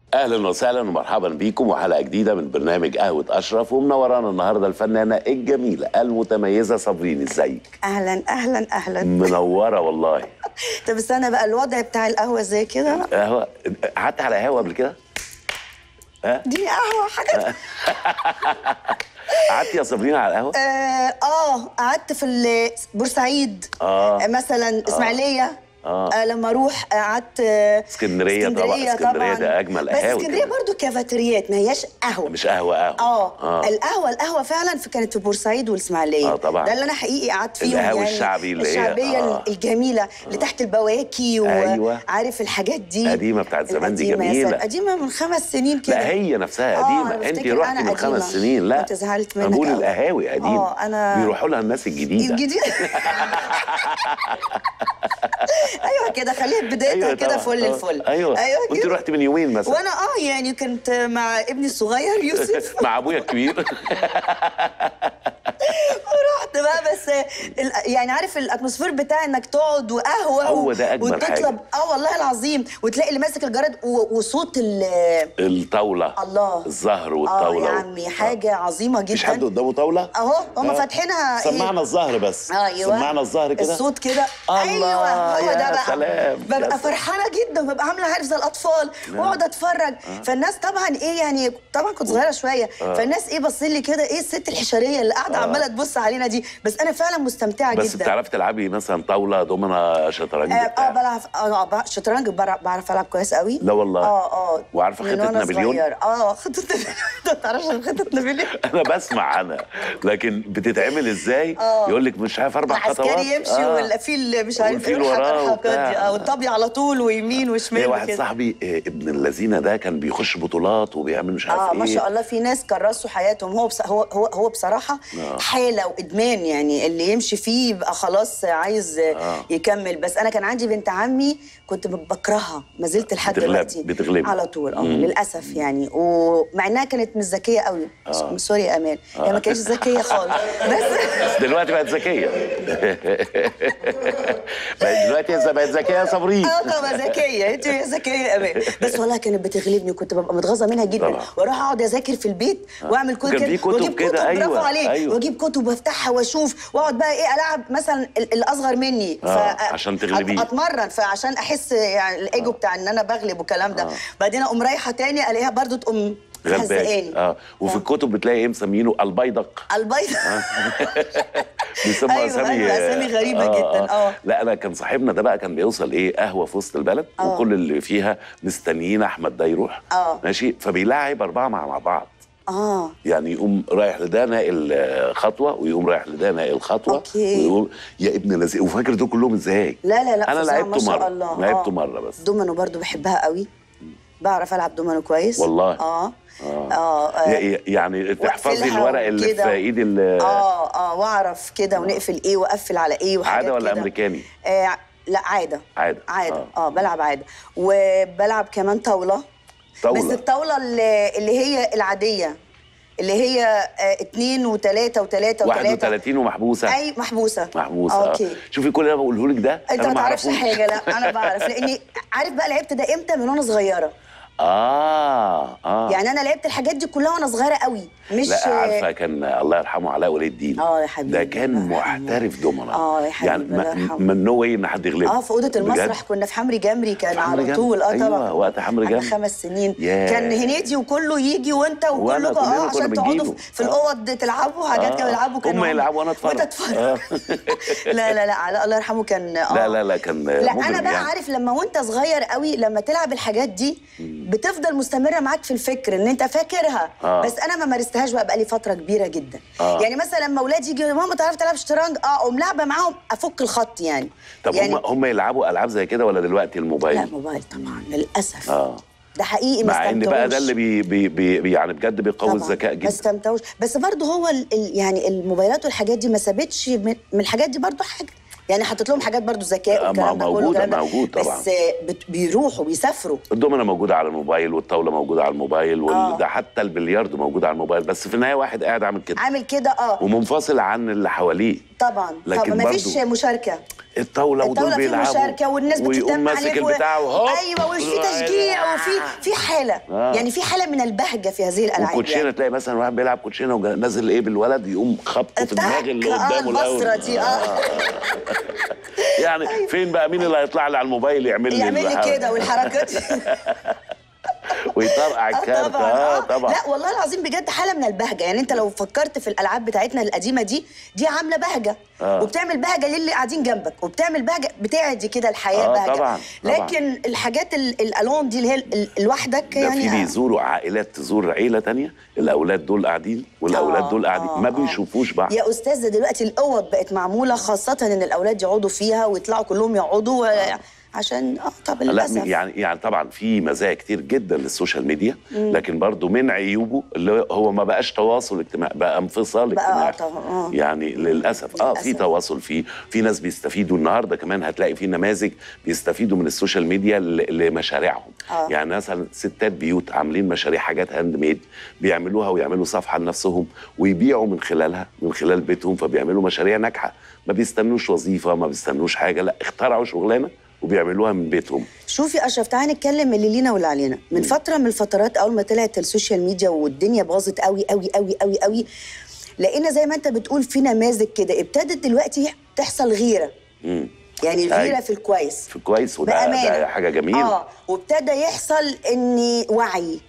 اهلا وسهلا ومرحبا بيكم وحلقه جديده من برنامج قهوه اشرف ومنورانا النهارده الفنانه الجميله المتميزه صابرين ازيك اهلا اهلا اهلا منوره والله طب استنى بقى الوضع بتاع القهوه زي كده قهوه قعدت على قهوه قبل كده دي قهوه حاجه قعدت يا صابرين على القهوه اه آه، قعدت في ال- بورسعيد آه. آه، مثلا اسماعيليه آه. آه لما اروح قعدت آه، اسكندرية طبعا، اسكندرية ده أجمل بس قهاوي اسكندريه كده. برضو كافيتريات ما هياش قهوه مش قهوه قهوه اه القهوه القهوه فعلا في كانت في بورسعيد والاسماعيليه آه، طبعا. ده اللي انا حقيقي قعدت فيهم القهاوي يعني الشعبي اللي هي- الشعبيه آه. الجميله اللي تحت البواكي أيوة. وعارف الحاجات دي قديمة بتاعت زمان دي القديمة يا جميلة. سلام. قديمه من خمس سنين كده لا هي نفسها آه، قديمه أنا انت بفتكر رحتي أنا من خمس قديمة. سنين لا كنت زعلت أنا منك بقول أوي. القهاوي قديمه آه، أنا- بيروحوا لها الناس الجديده الجديد ايوه كده خليها بدايتها كده طبعاً. فل آه. الفل ايوه ايوه وانت كده رحت من يومين مثلا وانا اه يعني كنت مع ابني الصغير يوسف مع ابويا الكبير ورحت بقى بس ال- يعني عارف الاتموسفير بتاع انك تقعد وقهوه هو ده أجمل وتطلب حاجة. اه والله العظيم وتلاقي اللي ماسك الجرد و- وصوت ال الطاوله الله الزهر اه والطاوله يا عمي حاجه عظيمه جدا مش حد قدامه طاوله اهو هم آه. فاتحينها إيه؟ سمعنا الزهر بس ايوه سمعنا الزهر كده الصوت كده الله، ايوه هو يا ده بقى سلام، يا ببقى سلام. فرحانه جدا ببقى عامله عارف زي الاطفال واقعد اتفرج فالناس طبعا ايه يعني طبعا كنت صغيره شويه فالناس ايه باصين لي كده ايه الست الحشريه اللي قاعده عماله تبص علينا دي بس انا فعلا مستمتعه بس جدا بتعرفي تلعبي مثلا طاوله دومنا شطرنج اه آه، بتاع بلعب اه بع- شطرنج بعرف بعرف العب كويس قوي لا والله. اه اه وعارفة من خطة وأنا نابليون؟ صغير. اه خطه نابليون انت ما تعرفش عن خطه نابليون انا بسمع عنها لكن بتتعمل ازاي آه. يقول لك مش عارف اربع خطوات العسكري يمشي آه. والفيل مش عارف والفيل ايه وراه الحركات وبتاع. دي اه والطبي على طول ويمين وشمال ليا واحد وكده. صاحبي آه، ابن اللذينه ده كان بيخش بطولات وبيعمل مش عارف اه ايه ما شاء الله في ناس كرسوا حياتهم هو بص... هو هو هو بصراحه آه. حاله وادمان يعني اللي يمشي فيه يبقى خلاص عايز آه. يكمل بس انا كان عندي بنت عمي كنت بكرهها ما زلت لحد بتغلب- دلوقتي بتغلبي. على طول اه مم. للاسف يعني ومع انها كانت مش ذكيه قوي آه. سوري يا امان هي ما كانتش ذكيه خالص بس بس دلوقتي بقت ذكيه بقت دلوقتي بقت ذكيه يا صابرين اه طبعا ذكيه انت ذكيه يا امان بس والله كانت بتغلبني وكنت ببقى متغاظه منها جدا طبعا. واروح اقعد اذاكر في البيت واعمل كل وكان كده في كتب واجيب كده، كتب أيوة، برافو عليك أيوة. واجيب كتب وافتحها واشوف واقعد بقى ايه العب مثلا ال- الاصغر مني آه، عشان تغلبيه. أت- اتمرن فعشان احس يعني الايجو بتاع ان انا بغلب والكلام ده آه. بعدين اقوم رايحه تاني الاقيها برضو تقوم غلبان هزقاني اه وفي الكتب بتلاقي ايه مسمينه البيدق البيض بيسموا أيوة، اسامي أيوة، أسامي غريبة جدا، آه. لا انا كان صاحبنا ده بقى كان بيوصل ايه قهوه في وسط البلد آه. وكل اللي فيها مستنيين احمد ده يروح آه. ماشي فبيلاعب اربعه مع مع بعض اه يعني يقوم رايح لده ناقل آه، خطوه ويقوم رايح لده ناقل خطوه أوكي. ويقول يا ابن الذين وفاكر دول كلهم ازاي لا لا لا انا فظيعة، لعبته ما شاء مره الله. لعبته آه. مره بس دومينو برضو بحبها قوي بعرف العب دومينو كويس والله؟ اه آه. اه, آه. ي- يعني تحفظي وأقفلها الورق اللي في وكده. ايد ال- اه اه واعرف كده ونقفل ايه واقفل على ايه وحاجات عاده ولا كده. امريكاني آه لا عاده عادة. عاده آه. اه, آه بلعب عاده وبلعب كمان طاوله طاولة. بس الطاوله اللي, اللي هي العاديه اللي هي آه اتنين وتلاته وتلاته وتلاته 31 ومحبوسه اي محبوسه محبوسه آه. اوكي شوفي كل اللي انا بقوله لك ده انت أنا ما تعرفش أعرفوش. حاجه لا انا بعرف لاني عارف بقى لعبت ده امتى من وانا صغيره اه اه يعني انا لعبت الحاجات دي كلها وانا صغيره قوي مش لا عارفه كان الله يرحمه علاء ولي الدين آه يا حبيبي، ده كان الله يرحمه. محترف دومنا آه يا حبيبي، يعني الله ما- يرحمه. من نو واي ان حد يغلبه اه في اوضه بجد؟ المسرح كنا في حمري جمري كان في حمري على جمري؟ طول اه أيوة، طبعا وقت حمري قعدنا جمري. خمس سنين ياه. كان هنيدي وكله يجي وانت وأنا وكلكم كلنا اه كنا عشان تقعدوا بنجيبه. في- في الاوض تلعبوا حاجات آه. كانوا يلعبوا كانوا هم يلعبوا وأنا أتفرج. وانت تتفرج آه. لا لا لا علاء الله يرحمه كان اه لا لا لا كان لا مجرم انا بقى يعني. عارف لما وانت صغير قوي لما تلعب الحاجات دي بتفضل مستمره معاك في الفكر ان انت فاكرها آه. بس انا ما مارستهاش بقى بقالي فتره كبيره جدا آه. يعني مثلا لما اولادي يجي ماما تعرف تلعب شطرنج اه اقوم لعبه معاهم افك الخط يعني طب يعني هم هم يلعبوا العاب زي كده ولا دلوقتي لا الموبايل موبايل طبعا للاسف اه ده حقيقي ما مع ان بقى ده استمتعوش. اللي بي بي بي بي- يعني بجد بيقوي طبعاً، الذكاء ما جدا استمتعوش بس برضه هو ال ال يعني الموبايلات والحاجات دي ما سابتش من, من الحاجات دي برضه حاجه يعني حطيت لهم حاجات برضه ذكاء آه، ما والكلام ده كله موجودة- والكلام ده. موجود طبعاً. بس بت- بيروحوا بيسافروا الدومنه موجوده على الموبايل والطاوله موجوده على الموبايل آه. وده حتى البلياردو موجود على الموبايل بس في النهايه واحد قاعد عامل كده عامل كده اه ومنفصل عن اللي حواليه طبعا لكن طبعا ما فيش برضو مشاركه الطاوله ودول الطاوله فيه بيلعبوا مشاركه والناس ويقوم بتتم ماسك عليك و- البتاع وهوب ايوه وفي تشجيع وفي في حاله آه. يعني في حاله من البهجه في هذه الالعاب وكوتشينه يعني. تلاقي مثلا واحد بيلعب كوتشينه ونازل ايه بالولد يقوم خبطه في دماغ اللي تك، اه قدامه الاول البصره دي اه يعني فين بقى مين اللي هيطلع لي على الموبايل يعمل لي يعمل لي الحركة؟ كده والحركات ويطرقع اه الكارت طبعا اه اه طبعا لا والله العظيم بجد حاله من البهجه يعني انت لو فكرت في الالعاب بتاعتنا القديمه دي دي عامله بهجه آه. وبتعمل بهجه للي قاعدين جنبك وبتعمل بهجه بتعدي كده الحياه آه، بهجه طبعاً، طبعاً. لكن الحاجات ال- الالون دي اللي هي ال- لوحدك ده يعني في آه. بيزوروا عائلات تزور عيله تانية الاولاد دول قاعدين والاولاد آه، دول قاعدين آه، ما آه. بيشوفوش بعض يا استاذ ده دلوقتي الاوض بقت معموله خاصه ان الاولاد يقعدوا فيها ويطلعوا كلهم يقعدوا و- عشان اه طب لا للاسف يعني يعني طبعا في مزايا كتير جدا للسوشيال ميديا لكن برضو من عيوبه اللي هو ما بقاش تواصل اجتماعي بقى انفصال بقى آه اجتماعي طبعاً، آه. يعني للاسف اه في للأسف. تواصل فيه في ناس بيستفيدوا النهارده كمان هتلاقي في نماذج بيستفيدوا من السوشيال ميديا ل- لمشاريعهم آه. يعني مثلا ستات بيوت عاملين مشاريع حاجات هاند ميد بيعملوها ويعملوا صفحه لنفسهم ويبيعوا من خلالها من خلال بيتهم فبيعملوا مشاريع ناجحه ما بيستنوش وظيفه ما بيستنوش حاجه لا اخترعوا شغلانه وبيعملوها من بيتهم شوفي اشرف تعالى نتكلم اللي لينا واللي علينا من فتره من الفترات اول ما طلعت السوشيال ميديا والدنيا باظت قوي قوي قوي قوي قوي لقينا زي ما انت بتقول في نماذج كده ابتدت دلوقتي تحصل غيره مم. يعني الغيره أيوة. في الكويس في كويس وده بامانه ده حاجه جميله اه وابتدى يحصل ان وعي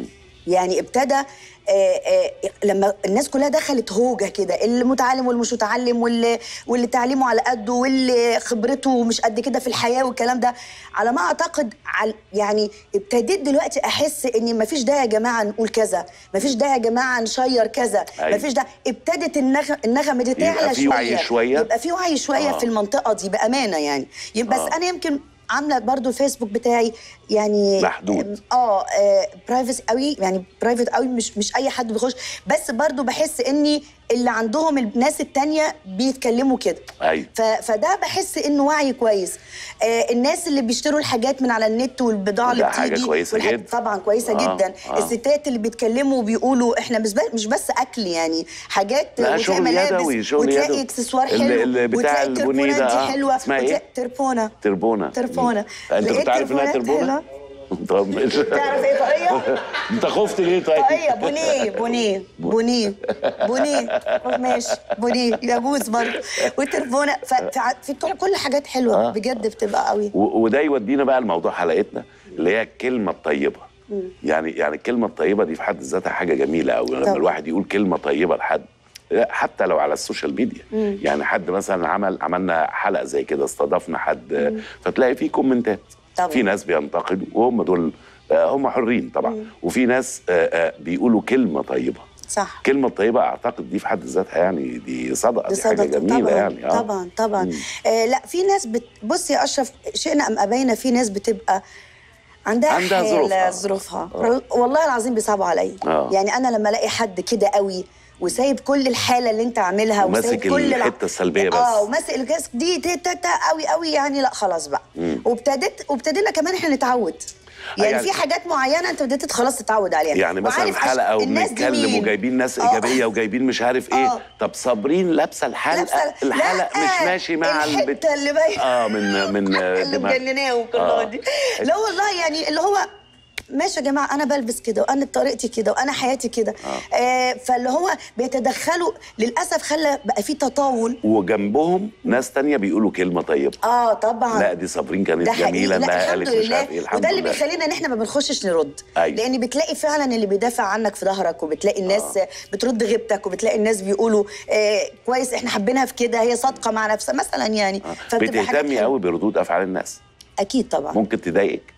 يعني ابتدى آه آه لما الناس كلها دخلت هوجه كده اللي متعلم واللي مش متعلم واللي واللي تعليمه على قده واللي خبرته مش قد كده في الحياه والكلام ده على ما اعتقد على يعني ابتديت دلوقتي احس ان مفيش داعي يا جماعه نقول كذا مفيش داعي يا جماعه نشير كذا أيوة. مفيش داعي ابتدت النغ... النغمه دي يبقى تعلى في وعي شوية. يبقى في وعي شويه آه. في المنطقه دي بامانه يعني يبقى بس آه. انا يمكن عامله برضو الفيسبوك بتاعي يعني محدود. اه برايفسي قوي يعني برايفت قوي مش مش اي حد بيخش بس برضو بحس اني اللي عندهم الناس التانية بيتكلموا كده ايوه ف... فده بحس انه وعي كويس آه الناس اللي بيشتروا الحاجات من على النت والبضاعه اللي ده حاجة بتيجي كويسة والحاجات- جدا. طبعا كويسه آه، جدا آه. الستات اللي بيتكلموا وبيقولوا احنا مش بس مش بس اكل يعني حاجات لا، وتلاقي شغل ملابس يدوي، شغل وتلاقي يدوي. اكسسوار اللي- حلو اللي بتاع وتلاقي البني التربونات ده، دي آه. حلوه اسمها إيه؟ وتلاقي- تربونه تربونه تربونه انت لقيت كنت عارف انها تربونات تربونه؟ حلوة. طب ماشي تعرف ايه طاقيه؟ انت خفت ليه طيب؟ طاقيه بونيه بونيه بونيه بونيه ماشي بونيه يجوز برضه والتربونه ف- فع- في كل- كل حاجات حلوه آه. بجد بتبقى قوي و- وده يودينا بقى لموضوع حلقتنا اللي هي الكلمه الطيبه يعني يعني الكلمه الطيبه دي في حد ذاتها حاجه جميله قوي لما طبعا. الواحد يقول كلمه طيبه لحد لا، حتى لو على السوشيال ميديا يعني حد مثلا عمل عملنا حلقه زي كده استضفنا حد فتلاقي فيه كومنتات طبعا. في ناس بينتقدوا وهم دول آه، هم حرين طبعا وفي ناس آه، آه، بيقولوا كلمه طيبه صح كلمه طيبه اعتقد دي في حد ذاتها يعني دي صدقه دي دي حاجه صدقة جميله طبعا يعني آه. طبعا طبعا آه لا في ناس بت... بص يا اشرف شئنا ام ابينا في ناس بتبقى عندها عندها حالة ظروفها. ظروفها آه. والله العظيم بيصعبوا عليا آه. يعني انا لما الاقي حد كده قوي وسايب كل الحاله اللي انت عاملها وماسك وسايب كل الع- الحتة السلبية بس. اه وماسك الكاس دي تاتا قوي قوي يعني لا خلاص بقى وابتدت وابتدينا كمان احنا نتعود يعني, يعني- في حاجات معينه انت بديت خلاص تتعود عليها يعني مثلا وعارف عش- حلقه الناس دي وبنتكلم مين؟ وجايبين ناس آه. ايجابيه وجايبين مش عارف ايه آه. طب صابرين لابسه الحلقه لابسة- الحلق لا، مش ماشي مع الحته البت اللي باينه اه من من اللي دماغ. مجنناهم كلها آه. دي لا والله يعني اللي هو ماشي يا جماعه انا بلبس كده وانا طريقتي كده وانا حياتي كده آه. آه فاللي هو بيتدخلوا للاسف خلى بقى في تطاول وجنبهم ناس تانية بيقولوا كلمه طيبه اه طبعا لا دي صابرين كانت ده حقيقي جميله لا انها الحمد قالت مش لله عارف ايه الحمد وده اللي لله بيخلينا ان احنا ما بنخشش نرد أيوة. لان بتلاقي فعلا اللي بيدافع عنك في ظهرك وبتلاقي الناس آه. بترد غيبتك وبتلاقي الناس بيقولوا آه كويس احنا حابينها في كده هي صادقه مع نفسها مثلا يعني فبتبقى حاجات بتهتمي حلوة. قوي بردود افعال الناس اكيد طبعا ممكن تضايقك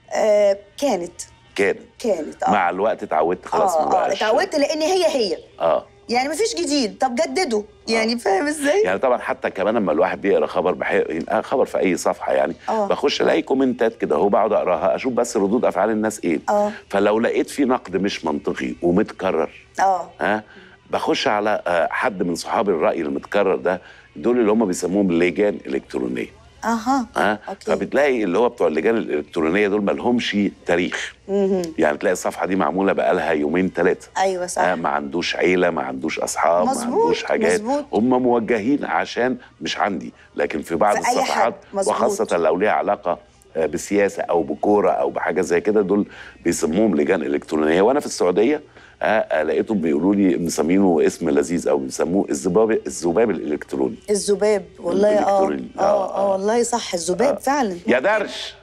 آه كانت كانت كانت اه مع الوقت اتعودت خلاص ما اه اه بقاش اتعودت لان هي هي اه يعني مفيش جديد طب جددوا يعني فاهم ازاي؟ يعني طبعا حتى كمان لما الواحد بيقرا خبر بحي... يلقى خبر في اي صفحه يعني آه. بخش الاقي كومنتات كده هو بقعد اقراها اشوف بس ردود افعال الناس ايه آه. فلو لقيت في نقد مش منطقي ومتكرر اه ها بخش على آه، حد من صحاب الراي المتكرر ده دول اللي هم بيسموهم لجان الكترونيه اها ها أوكي. فبتلاقي اللي هو بتوع اللجان الالكترونيه دول ما لهمش تاريخ يعني تلاقي الصفحه دي معموله بقالها يومين ثلاثه ايوه صح آه ما عندوش عيله ما عندوش اصحاب ما مظبوط، عندوش حاجات مظبوط. هم موجهين عشان مش عندي لكن في بعض في أي الصفحات حد، مظبوط. وخاصه لو ليها علاقه آه، بسياسه او بكوره او بحاجه زي كده دول بيسموهم لجان الكترونيه وانا في السعوديه آه، آه، لقيتهم بيقولوا لي مسمينه اسم لذيذ او بيسموه الذباب الذباب الالكتروني الذباب والله اه الإلكتروني. اه آه، اه آه. والله صح الذباب فعلا يا درش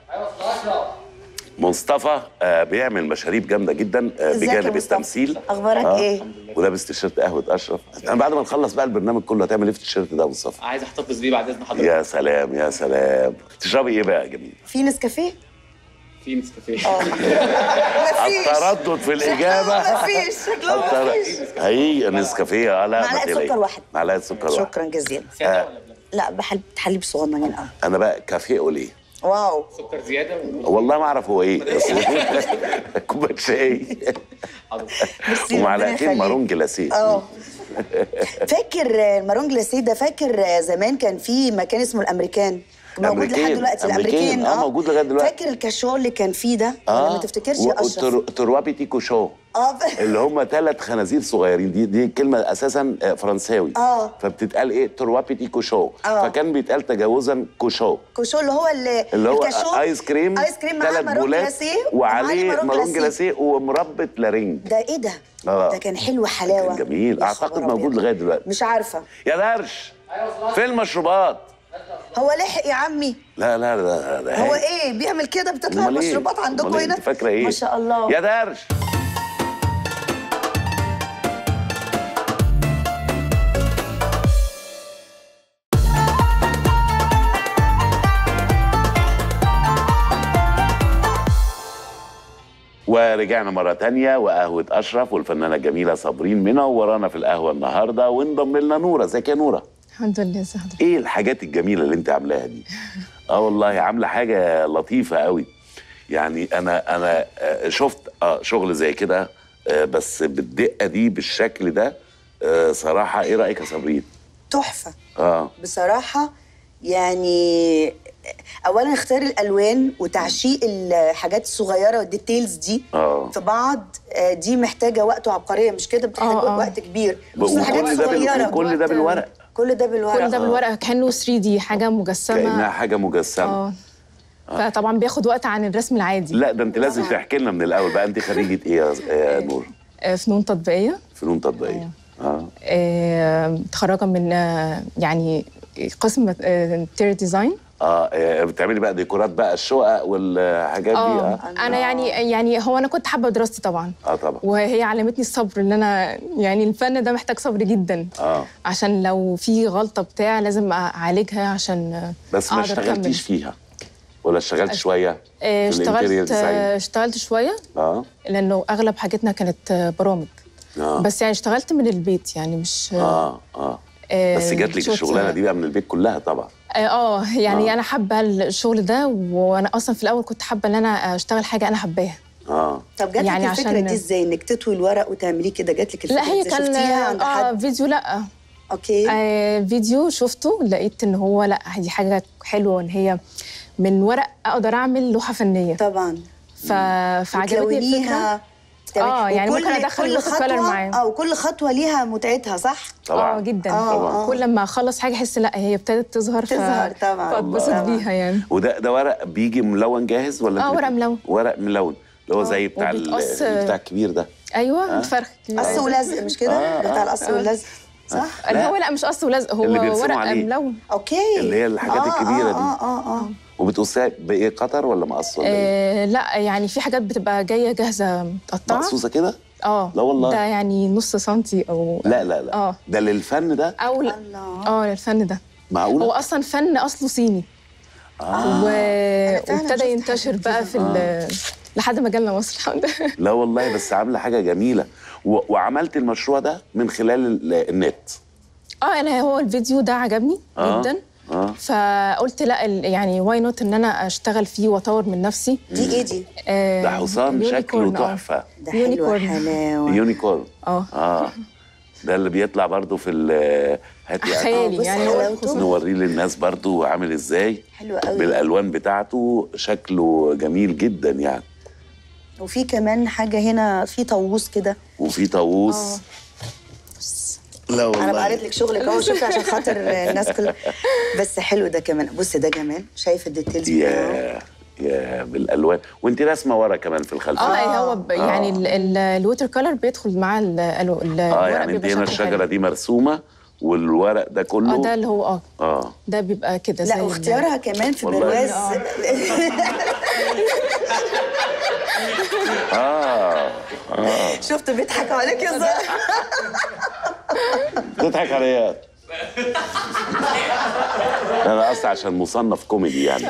مصطفى آه بيعمل مشاريب جامده جدا آه ازيك يا بجانب مصطفى؟ التمثيل اخبارك ايه ولابس تيشيرت قهوه اشرف انا بعد ما نخلص بقى البرنامج كله هتعمل ايه في التيشيرت ده يا مصطفى عايز احتفظ بيه بعد اذن حضرتك يا سلام يا سلام تشربي ايه بقى يا جميل في نسكافيه في نسكافيه اه مفيش التردد في الاجابه مفيش شكله التر- مفيش هي نسكافيه اه لا ما معلقة تقلقي. سكر واحد. معلقه سكر واحد شكرا جزيلا ساده ولا بلبن لا بحليب حليب صغننين اه انا بقى كافيه اوليه واو سكر زياده و- والله ما اعرف هو ايه بس كوبايه شاي حاضر. ميرسي، ربنا ومعلقتين يخليك. مارون جلاسيه اه فاكر المارون جلاسيه ده فاكر زمان كان في مكان اسمه الامريكان موجود أمريكان، لحد دلوقتي أمريكان، الامريكان آه، موجود لغاية دلوقتي. فاكر الكاشو اللي كان فيه ده ولا ما تفتكرش يا اشرف وتروابي تيكو شو اه ف- اللي هم ثلاث خنازير صغيرين دي دي كلمه اساسا آه، فرنساوي آه. فبتتقال ايه تروابي كوشو آه. فكان بيتقال تجاوزا كوشو كوشو اللي هو اللي اللي هو الكاشو ايس كريم ايس كريم معاه ثلاث مارون بولات جلاسيه وعليه ومعاه مارون جلاسيه ومربى لارنج ده ايه ده؟ آه. ده كان حلو حلاوه كان جميل. يا أعتقد خبر موجود أبيض. لغاية دلوقتي. مش عارفه يا درش فين المشروبات هو لحق يا عمي لا لا ده, ده هو هاي. ايه بيعمل كده بتطلع أمال إيه؟ المشروبات عندكم أمال إيه؟ هنا انت فاكره ايه ما شاء الله يا درش ورجعنا مرة تانية وقهوة أشرف والفنانة الجميلة صابرين منورانا في القهوة النهاردة وانضم لنا نورة ازيك يا نورة الحمد لله ازي حضرتك ايه الحاجات الجميلة اللي انت عاملاها دي اه والله عاملة حاجة لطيفة قوي يعني انا انا آه، شفت اه شغل زي كده آه، بس بالدقة دي بالشكل ده آه، صراحة ايه رأيك يا صابرين تحفه اه بصراحه يعني اولا اختيار الالوان وتعشيق الحاجات الصغيره والديتيلز دي اه في بعض آه، دي محتاجه وقت وعبقريه مش كده بتحتاج آه، آه. وقت كبير خصوصاً حاجات وكل ده بال... صغيره وكل ده بالورق كل ده بالورق كل ده بالورقه كانه 3 دي حاجه كأنها مجسمه حاجة مجسمة اه فطبعا بياخد وقت عن الرسم العادي لا ده انت لازم تحكي لنا من الاول بقى انت خريجة ايه يا- يا نور آه، فنون تطبيقيه فنون تطبيقية اه آه، متخرجه من آه، يعني قسم انتيريور ديزاين اه آه، بتعملي بقى ديكورات بقى الشقق والحاجات دي اه اه انا يعني يعني هو انا كنت حابه دراستي طبعا اه طبعا وهي علمتني الصبر ان انا يعني الفن ده محتاج صبر جدا اه عشان لو في غلطه بتاع لازم اعالجها عشان آه، بس ما أقدر أكمل. اشتغلتيش فيها ولا اشتغلت شويه آه، في الانتيريور اشتغلت ديزاين آه، اشتغلت شويه اه لانه اغلب حاجتنا كانت آه، برامج اه بس يعني اشتغلت من البيت يعني مش اه اه آه، بس جات لك شغل- الشغلانه دي بقى من البيت كلها طبعا اه آه، يعني آه. انا حابه الشغل ده وانا اصلا في الاول كنت حابه ان انا اشتغل حاجه انا حباها اه طب جات لك يعني الفكره عشان- دي ازاي انك تطوي الورق وتعمليه كده جات لك الفكره لا هي إزاي؟ كان شفتيها عند اه حد فيديو لا اوكي آه فيديو شفته لقيت ان هو لا دي حاجه حلوه ان هي من ورق اقدر اعمل لوحه فنيه طبعا ف... فعجبتني الفكره وتلونيها تمام. آه، يعني وكل- ممكن أدخل كل الوتر كولر خطوة- معاه. اه وكل خطوه ليها متعتها صح طبعا اه جدا آه، طبعا. آه. كل ما اخلص حاجه احس لا هي ابتدت تظهر تظهر طبعاً. فاتبسط طبعاً. بيها يعني وده ده ورق بيجي ملون جاهز ولا آه، أنت ورق بت- ملون. ورق ملون اللي هو آه، زي بتاع ال- وبيتقص- بتاع الكبير ده ايوه الفرخ كبير. قص أيوة. ولزق مش كده آه، ده بتاع آه، القص آه. واللزق صح اللي لا. هو لا مش قص ولزق هو اللي بيرسموا ورق عليه. ملون اوكي اللي هي الحاجات الكبيرة دي. اه اه اه وبتقصيها بايه قطر ولا مقص ولا ايه؟ آه لا يعني في حاجات بتبقى جايه جاهزه متقطعه مقصوصه كده؟ اه لا والله. ده يعني نص سنتي او لا لا لا اه ده للفن ده او لا الله اه الفن ده معقوله؟ هو اصلا فن اصله صيني آه. و... أنا فعلاً وابتدى شفت ينتشر حاجات بقى كده. في ال... لحد ما جالنا مصر الحمد لله لا والله بس عامله حاجه جميله و... وعملت المشروع ده من خلال ال- النت اه انا هو الفيديو ده عجبني آه. جدا اه فقلت لا ال- يعني واي نوت ان انا اشتغل فيه واطور من نفسي دي ايه دي آه، ده حصان شكله يونيكورن، آه. تحفه ده حلوه يونيكورن. حلاوه يونيكورن اه اه ده اللي بيطلع برضو في ال هاتي خيالي بص يعني حلاوته. هو نوريه للناس برضو عامل ازاي حلو قوي بالالوان بتاعته شكله جميل جدا يعني وفي كمان حاجه هنا في طاووس كده وفي طاووس آه. لا انا بقريت لك شغلك اهو شوفي عشان خاطر الناس كلها بس حلو ده كمان بص ده جمال شايف الديتيلز بتاعه يا يا بالالوان وانت رسمه ورا كمان في الخلفيه اه هو ب- يعني آه. ال- ال- الووتر كولر بيدخل مع ال- ال- ال- اه الورق يعني انت بيبقى هنا شكله الشجره حلو. دي مرسومه والورق ده كله اه ده اللي هو اه اه ده بيبقى كده لا زي ال- واختيارها كمان في والله. برواز اه اه شفت بيضحكوا عليك يا زهر تضحك عليا انا اصلا عشان مصنف كوميدي يعني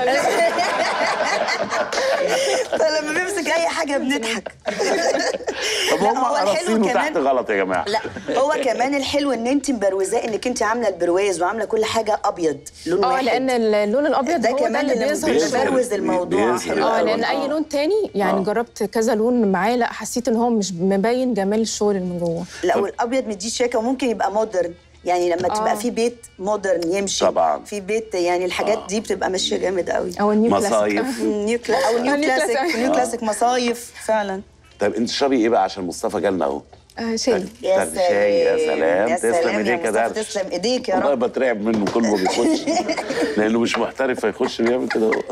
فلما بيمسك اي حاجه بنضحك طب لا، هم هو الحلو قراصينه كمان- تحت غلط يا جماعه لا هو كمان الحلو ان انت مبروزاه انك انت عامله البرواز وعامله كل حاجه ابيض لون اه واحد لان اللون الابيض ده هو كمان ده اللي اللي بيظهر بيظهر الشغل. بيبروز الموضوع بيظهر حلو اه قوي. لان اي لون تاني يعني آه. جربت كذا لون معاه لا حسيت ان هو مش مبين جمال الشغل اللي من جوه لا والابيض مديه شياكه وممكن يبقى مودرن يعني لما تبقى آه. في بيت مودرن يمشي طبعاً. في بيت يعني الحاجات آه. دي بتبقى ماشيه جامد قوي او النيو مصايف. كلاسيك نيو كلا او نيو نيو كلاسيك كلاسيك. نيو آه. كلاسيك مصايف فعلا طب انت تشربي ايه بقى عشان مصطفى جالنا اهو آه شاي يا طب شاي، يا سلام. يا تسلم سلام ايديك يا يا مصطفى درش. تسلم ايديك يا والله رب بترعب منه كل ما بيخش لانه مش محترف فيخش بيعمل كده هو.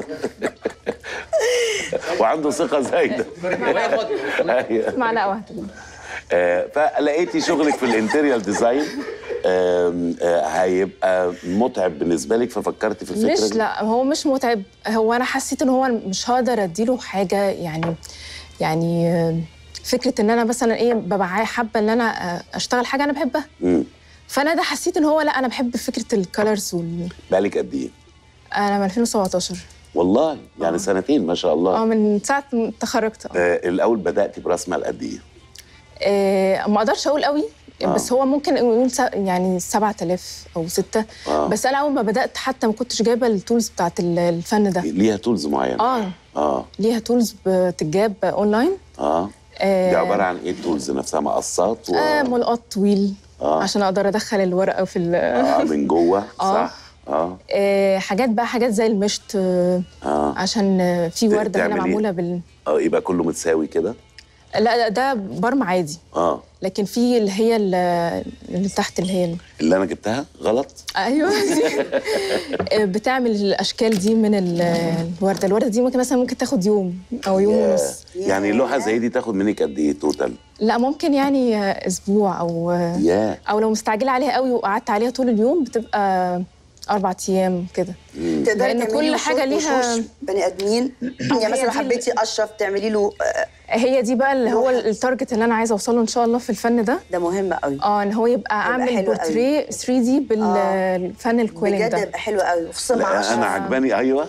وعنده ثقه زايده وهي فاضيه أيوة. معلقه واحده آه، فلقيتي شغلك في الانتيريال ديزاين آم، آه، هيبقى متعب بالنسبه لك ففكرتي في الفكره مش دي؟ لا هو مش متعب هو انا حسيت ان هو مش هقدر اديله حاجه يعني يعني آه، فكره ان انا مثلا ايه ببقى عاي- حابه ان انا آه، اشتغل حاجه انا بحبها مم. فانا ده حسيت ان هو لا انا بحب فكره الكالرز وال... بالك قد ايه؟ انا من 2017 والله يعني سنتين ما شاء الله اه من ساعه ما تخرجت آه. آه الاول بداتي براس مال قد ايه؟ آه، ما اقدرش اقول قوي آه. بس هو ممكن نقول س- يعني 7000 او 6 آه. بس انا اول ما بدات حتى ما كنتش جايبه التولز بتاعت ال- الفن ده ليها تولز معينه اه اه ليها تولز بتتجاب اونلاين اه آه، دي عباره عن ايه التولز نفسها مقصات و... آه ملقط طويل آه. عشان اقدر ادخل الورقه في ال- اه من جوه آه. صح اه آه حاجات بقى حاجات زي المشط آه اه عشان آه، في ت- ورده هنا تعمل إيه؟ معموله بال اه يبقى كله متساوي كده لا لا، ده برم عادي اه لكن في اللي هي ال- اللي تحت اللي هي ال- اللي انا جبتها غلط ايوه دي آه، بتعمل الاشكال دي من ال- الورده الورده دي ممكن مثلا ممكن تاخد يوم او يوم ياه. ونص يعني لوحه زي دي تاخد منك قد ايه توتال؟ لا ممكن يعني آه، اسبوع او آه، ياه او لو مستعجله عليها قوي وقعدت عليها طول اليوم بتبقى اربع ايام كده تقدري لأن تعملي كل له حاجة شورت ليها- وشوش بني ادمين يعني هي مثلا دي حبيتي اشرف تعملي له آه، هي دي بقى اللي هو لوحة. التارجت اللي انا عايزه اوصله ان شاء الله في الفن ده ده مهم قوي اه ان هو يبقى اعمل حلو قوي. بورتريه 3 دي بالفن الكويلنج بجد ده يبقى حلو قوي خصوصا مع لا اشرف انا عجباني ايوه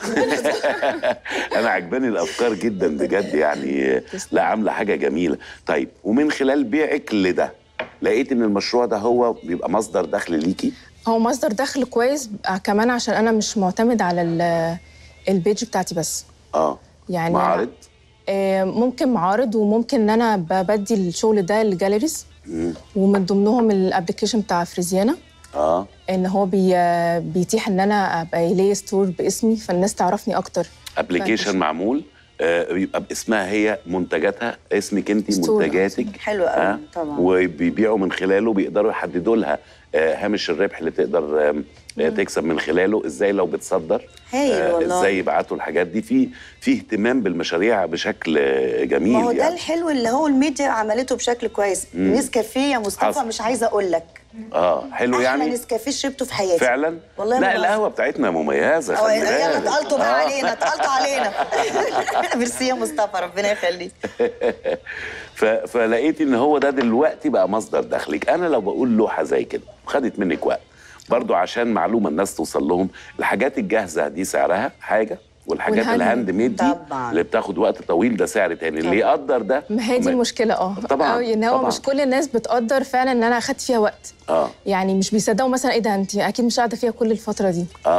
انا عجباني الافكار جدا بجد يعني لا عامله حاجه جميله طيب ومن خلال بيعك لده لقيت ان المشروع ده هو بيبقى مصدر دخل ليكي هو مصدر دخل كويس آه، كمان عشان انا مش معتمد على ال- البيج بتاعتي بس اه يعني أنا- معارض آه، ممكن معارض وممكن ان انا ب- بدي الشغل ده للجاليريز مم. ومن ضمنهم الابلكيشن بتاع فريزيانا اه ان هو بي بيتيح ان انا ابقى ليا ستور باسمي فالناس تعرفني اكتر ابلكيشن معمول آه، بيبقى باسمها هي منتجاتها اسمك انت ستور. منتجاتك حلو قوي آه، طبعا وبيبيعوا من خلاله بيقدروا يحددوا لها آه، هامش الربح اللي تقدر آم، آه، تكسب من خلاله ازاي لو بتصدر هايل آه، والله. ازاي يبعتوا الحاجات دي في في اهتمام بالمشاريع بشكل آه، جميل ما هو ده يعني الحلو اللي هو الميديا عملته بشكل كويس نسكافيه يا مصطفى حصل. مش عايزه اقول لك اه حلو احلى يعني نسكافيه شربته في حياتي فعلا والله لا ما بهزر. القهوه بتاعتنا مميزه أو خلي يلا بالك. اتقلتوا بقى آه. علينا اتقلتوا علينا ميرسي يا مصطفى ربنا يخليك ف... فلقيت ان هو ده دلوقتي بقى مصدر دخلك انا لو بقول لوحه زي كده خدت منك وقت برضو عشان معلومه الناس توصل لهم الحاجات الجاهزه دي سعرها حاجه والحاجات والهاند الهاند ميد دي طبعاً. اللي بتاخد وقت طويل ده سعر تاني اللي يقدر ده ما هي دي ما- المشكله اه طبعاً، أوي ان هو طبعاً. مش كل الناس بتقدر فعلا ان انا اخدت فيها وقت اه يعني مش بيصدقوا مثلا ايه ده انت اكيد مش قاعده فيها كل الفتره دي اه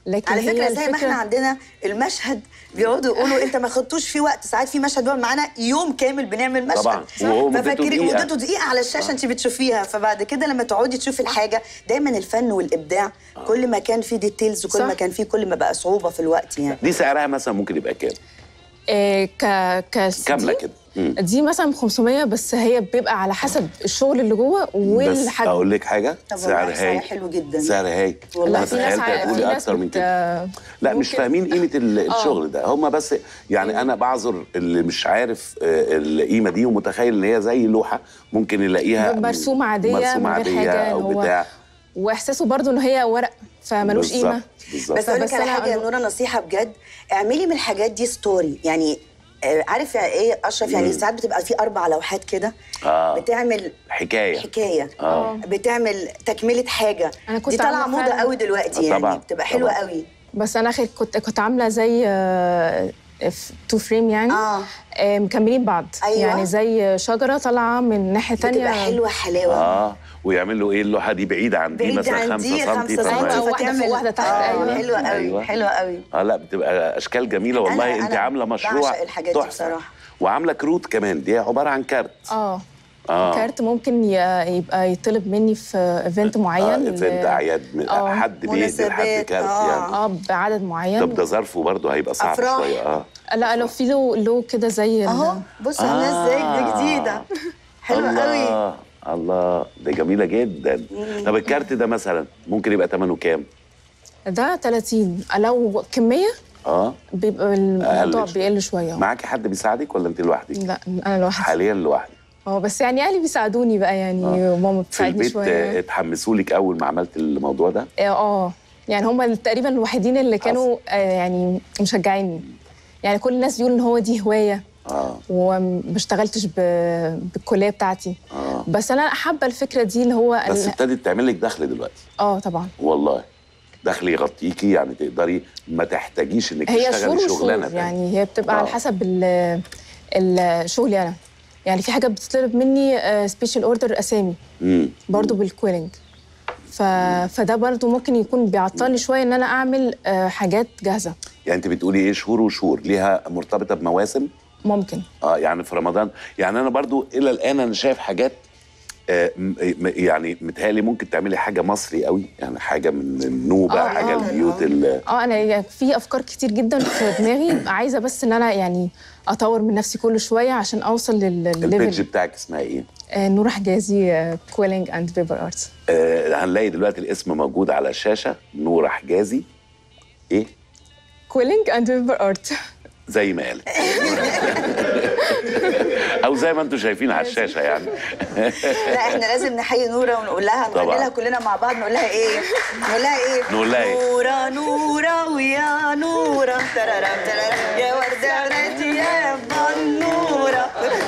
لكن على هي فكره زي ما الفكرة- احنا عندنا المشهد بيقعدوا يقولوا انت ما خدتوش فيه وقت ساعات في مشهد بيقعد معانا يوم كامل بنعمل مشهد طبعاً. وهو مدته ففاكرين دقيقة. مدته دقيقه على الشاشه انت بتشوفيها فبعد كده لما تقعدي تشوفي الحاجه دايما الفن والابداع كل ما كان فيه ديتيلز وكل صح. ما كان فيه كل ما بقى صعوبه في الوقت يعني دي سعرها مثلا ممكن يبقى كام آه، ك ك كامله دي- كده مم. دي مثلا 500 بس هي بيبقى على حسب الشغل اللي جوه بس والحجم اقول لك حاجه طب سعر والله سعر هايل حلو جدا. سعر هايل والله انا في ناس تخيلت ع- في هتقولي ناس اكتر من بت- كده لا مش ممكن- فاهمين قيمه ال- آه. الشغل ده هم بس يعني انا بعذر اللي مش عارف آه، القيمه دي ومتخيل ان هي زي لوحه ممكن يلاقيها مرسومه عاديه مرسومه من غير عاديه حاجه او إن هو بتاع واحساس برضو ان هي ورق فملوش بالظبط، قيمه بالظبط بس اقول لك بس على أنا حاجه يا أقول- نوره نصيحه بجد اعملي من الحاجات دي ستوري يعني آه، عارف يعني ايه اشرف يعني ساعات بتبقى في اربع لوحات كده آه. بتعمل حكايه حكايه آه. بتعمل تكمله حاجه أنا كنت دي طالعه عاملة موضه فعلاً- قوي دلوقتي آه، يعني طبعاً، بتبقى حلوه طبعاً. قوي بس انا اخر كنت كنت عامله زي تو فريم يعني آه. آه، مكملين بعض أيوة. يعني زي شجره طالعه من ناحيه تانية بتبقى حلوه حلاوه اه ويعملوا ايه اللوحه دي بعيده عن دي بعيد مثلا عن 5 دي سم 5 سم أيوة، واحدة فتعمل فوق واحدة تحت، آه، أيوة. حلوه قوي أيوة. حلوه قوي اه لا بتبقى اشكال جميله والله أنا- انت أنا عامله مشروع بعشق الحاجات دي تحفة. بصراحة. وعامله كروت كمان دي عباره عن كارت اه آه. كارت ممكن ي- يبقى يطلب مني في ايفنت معين اه ل- ايفنت اعياد من- آه. حد بيدي لحد مناسبات، كارت آه. يعني اه بعدد معين طب ده ظرفه برضه هيبقى صعب أفراح. شويه اه لا لو في له له كده زي ال- اهو بص عامله ازاي دي آه. جديده حلوه قوي الله الله ده جميله جدا طب الكارت ده مثلا ممكن يبقى ثمنه كام؟ ده 30 لو كميه اه بيبقى الموضوع شوية. بيقل شويه معاكي حد بيساعدك ولا انت لوحدك؟ لا انا لوحدي حاليا لوحدك اه بس يعني اهلي بيساعدوني بقى يعني وماما في بتساعدني البيت شويه آه، اتحمسوا لك اول ما عملت الموضوع ده؟ اه آه. يعني هم تقريبا الوحيدين اللي كانوا آه يعني مشجعيني يعني كل الناس بيقولوا ان هو دي هوايه اه وما اشتغلتش ب- بالكليه بتاعتي آه. بس انا حابه الفكره دي اللي هو بس ال- ابتدت تعمل لك دخل دلوقتي اه طبعا والله دخل يغطيكي يعني تقدري ما تحتاجيش انك هي تشتغلي شهور شغلانه وشهور تانية. يعني هي بتبقى آه. على حسب ال- ال- شغلي انا يعني في حاجه بتطلب مني سبيشال اوردر اسامي امم برضو بالكويلنج ف... فده برضو ممكن يكون بيعطلني شويه ان انا اعمل آه، حاجات جاهزه يعني انت بتقولي ايه شهور وشهور ليها مرتبطه بمواسم ممكن اه يعني في رمضان يعني انا برضو الى الان انا شايف حاجات آه م- م- يعني متهيألي ممكن تعملي حاجه مصري قوي يعني حاجه من النوبه آه، حاجه آه، البيوت ال- اه انا يعني في افكار كتير جدا في دماغي عايزه بس ان انا يعني اطور من نفسي كل شويه عشان اوصل البيج للليفل بتاعك اسمها ايه؟ آه، نور حجازي كويلنج اند بيبر ارتس آه هنلاقي دلوقتي الاسم موجود على الشاشه نور حجازي ايه؟ كويلنج اند بيبر ارت زي ما قالت او زي ما انتم شايفين على الشاشه يعني لا احنا لازم نحيي نوره ونقول لها طبعاً. نغني لها كلنا مع بعض نقول لها ايه نقول لها ايه نقول لها إيه؟ نوره نوره ويا نوره ترارم ترارم يا ورده ورده يا بنوره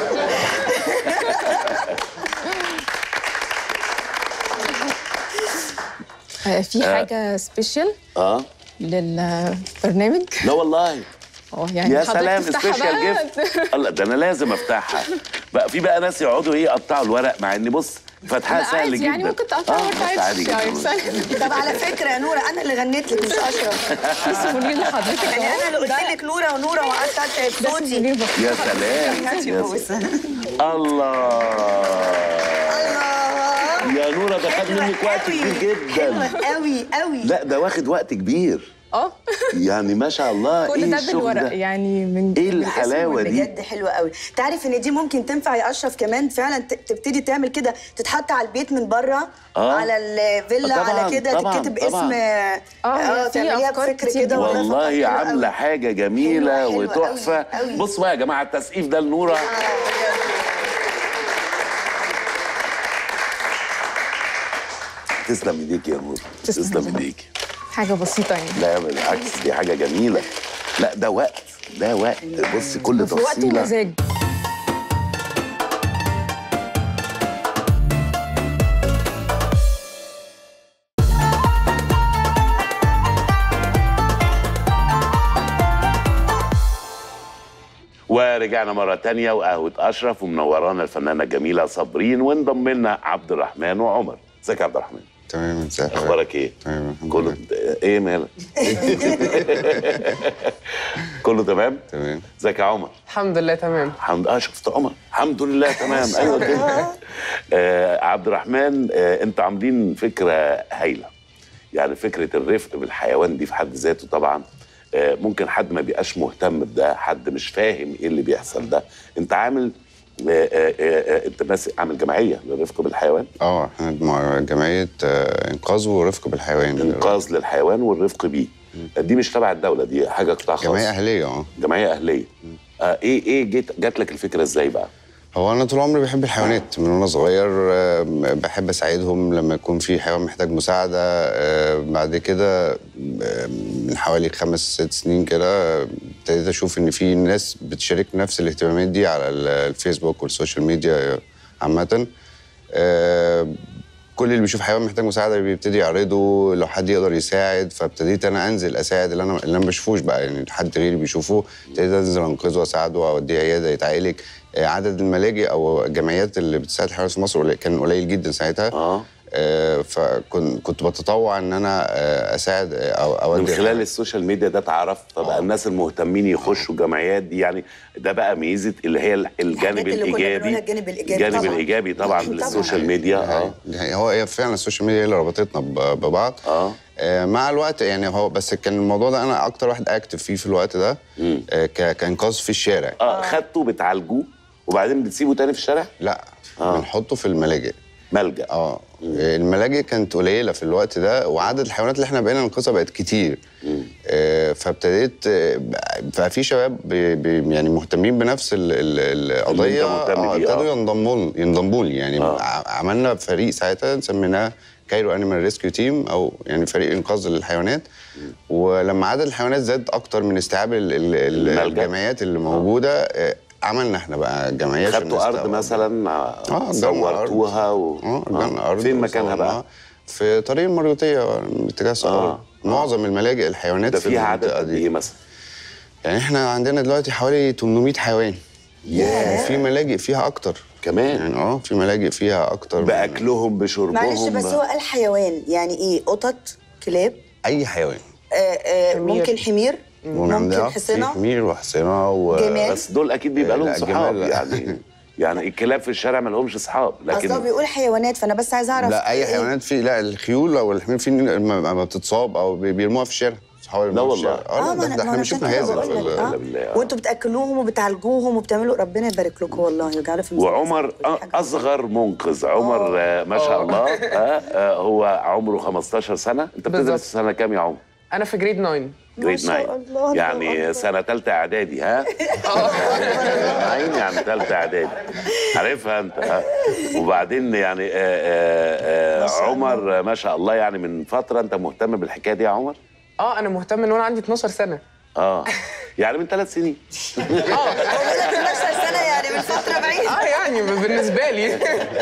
آه، في حاجه سبيشال اه للبرنامج لا والله اه يعني يا حضرتك سلام تفتحها سبيشال بقى. جيفت الله ده انا لازم افتحها بقى في بقى ناس يقعدوا ايه يقطعوا الورق مع ان بص فتحها لا سهل عادي جدا يعني ممكن تقطعها آه، وانت بس عادي عايز جدا يعني طب على فكره يا نوره انا اللي غنيت لك مش اشرف سيبوني لحضرتك يعني انا اللي قلت ده- لك نوره ونوره وقعدت ده صوتي سيبوني بقى. يا سلام هاتي يا بوسة. سلام. الله الله يا نورة ده خد حلوة منك وقت قوي. كبير حلوه جدا قوي قوي لا ده واخد وقت كبير اه يعني ما شاء الله كل ايه ده الشغل بالورق ده يعني من ايه من الحلاوه دي بجد حلوه قوي تعرف ان دي ممكن تنفع يا اشرف كمان فعلا ت- تبتدي تعمل كده تتحط على البيت من بره آه. على الفيلا طبعاً، على كده طبعاً، تتكتب طبعاً. اسم آه، في تعمليها أفكار بفكر كتير كده والله والله فكرة حلوة عامله قوي. حاجه جميله حلوة، حلوة وتحفه قوي، قوي. بص بقى يا جماعه التسقيف ده لنوره تسلم ايديك يا نور تسلم. تسلم ايديك حاجه بسيطه يعني لا بالعكس دي حاجه جميله لا ده وقت ده وقت بص كل في وقت تفصيله ومزاج ورجعنا مرة تانية وقهوة أشرف ومنورانا الفنانة الجميلة صابرين وانضم لنا عبد الرحمن وعمر ازيك يا عبد الرحمن تمام ازيك اخبارك ايه تمام الحمد كله لله ايه مالك كله تمام تمام ازيك يا عمر الحمد لله تمام الحمد اه شفت عمر الحمد لله تمام ايوه كده آه عبد الرحمن آه انت عاملين فكره هايله يعني فكره الرفق بالحيوان دي في حد ذاته طبعا آه ممكن حد ما بيبقاش مهتم بده حد مش فاهم ايه اللي بيحصل ده انت عامل آه آه آه انت ماسك عامل جمعيه للرفق بالحيوان اه احنا مع جمعيه آه، انقاذ ورفق بالحيوان انقاذ للحيوان والرفق بيه دي مش تبع الدوله دي حاجه قطاع خاص جمعيه اهليه اه جمعيه اهليه آه ايه ايه جيت جات لك الفكره ازاي بقى هو انا طول عمري بحب الحيوانات من وانا صغير آه، بحب اساعدهم لما يكون في حيوان محتاج مساعده آه، بعد كده آه، من حوالي خمس ست سنين كده آه، ابتديت اشوف ان في ناس بتشارك نفس الاهتمامات دي على ال- الفيسبوك والسوشيال ميديا عامه آه، كل اللي بيشوف حيوان محتاج مساعده بيبتدي يعرضه لو حد يقدر يساعد فابتديت انا انزل اساعد اللي انا اللي انا ما بشوفوش بقى يعني حد غيري بيشوفه ابتديت انزل انقذه واساعده اوديه عياده يتعالج آه، عدد الملاجئ او الجمعيات اللي بتساعد الحيوانات في مصر قليل- كان قليل جدا ساعتها اه آه، فكنت كنت بتطوع ان انا آه، اساعد آه، او اودي من خلال السوشيال ميديا ده اتعرف فبقى آه. الناس المهتمين يخشوا الجمعيات دي يعني ده بقى ميزه اللي هي الجانب اللي كنا الايجابي بنقولها الجانب الإيجابي الجانب طبعاً. الايجابي طبعا طبعاً. للسوشيال ميديا اه دي حقيقة. هو هي فعلا السوشيال ميديا هي اللي ربطتنا ب- ببعض اه آه، مع الوقت يعني هو بس كان الموضوع ده انا اكتر واحد اكتف فيه في الوقت ده آه، ك- كانقاذ في الشارع اه خدته بتعالجوه وبعدين بتسيبه تاني في الشارع لا آه. بنحطه في الملاجئ ملجا اه الملاجئ كانت قليله في الوقت ده وعدد الحيوانات اللي احنا بقينا ننقذها بقت كتير آه فابتديت آه، بقى في شباب بي بي يعني مهتمين بنفس ال- ال- القضيه مهتم آه، بيه، آه. ابتدوا ينضموا ينضموا لي يعني آه. ع- عملنا فريق ساعتها سميناه كايرو انيمال ريسكيو تيم او يعني فريق انقاذ للحيوانات ولما عدد الحيوانات زاد اكتر من استيعاب ال- ال- ال- الملجأ. الجمعيات اللي موجوده آه، عملنا احنا بقى جمعيات عشان خدتوا ارض نستوعب. مثلا اه جالنا صورتوها و... اه جالنا ارض فين مكانها بقى؟ وصورناها. في طريق المريوطيه اتجاه الصحراء آه. معظم الملاجئ الحيوانات ده في فيها عدد المنطقه قد دي ايه مثلا؟ يعني احنا عندنا دلوقتي حوالي 800 حيوان وفي ملاجئ فيها اكتر كمان يعني اه في ملاجئ فيها اكتر من- باكلهم بشربهم معلش بس هو قال حيوان يعني ايه قطط كلاب اي حيوان آه آه حمير. ممكن حمير وعندنا ممكن في حصنه حمير وحصينه و... جمال. بس دول اكيد بيبقى لهم لا، صحاب جمال لا. يعني يعني الكلاب في الشارع ما لهمش اصحاب اصل هو لكن بيقول حيوانات فانا بس عايزه اعرف لا اي إيه؟ حيوانات في لا الخيول او الحمير في ما ما بتتصاب او بي- بيرموها في الشارع صحابي لا بيرموها في والله. الشارع. اه لا ما ده- أنا- ده ما احنا أنا بنشوف عشان كده هذا بقول لك، لا، آه. لا بالله، آه. وانتوا بتاكلوهم وبتعالجوهم وبتعملوا ربنا يبارك لكم والله ويجعله في ميزان وعمر حسناتكم. آه، دي حاجة اصغر منقذ عمر آه، ما شاء الله آه، آه، هو عمره 15 سنه انت بتدرس بالظبط. سنه كام يا عمر؟ انا في جريد 9 جريد شاء 9 الله، الله يعني أكبر. سنه ثالثه اعدادي ها؟ عين يعني ثالثه اعدادي عارفها انت ها؟ وبعدين يعني آه، آه، ما آه، شاء عمر آه، ما شاء الله يعني من فتره انت مهتم بالحكايه دي يا عمر؟ اه انا مهتم من وانا عندي 12 سنه اه يعني من ثلاث سنين هو بيقول لك 12 سنه يعني من فتره بعيده اه يعني بالنسبه لي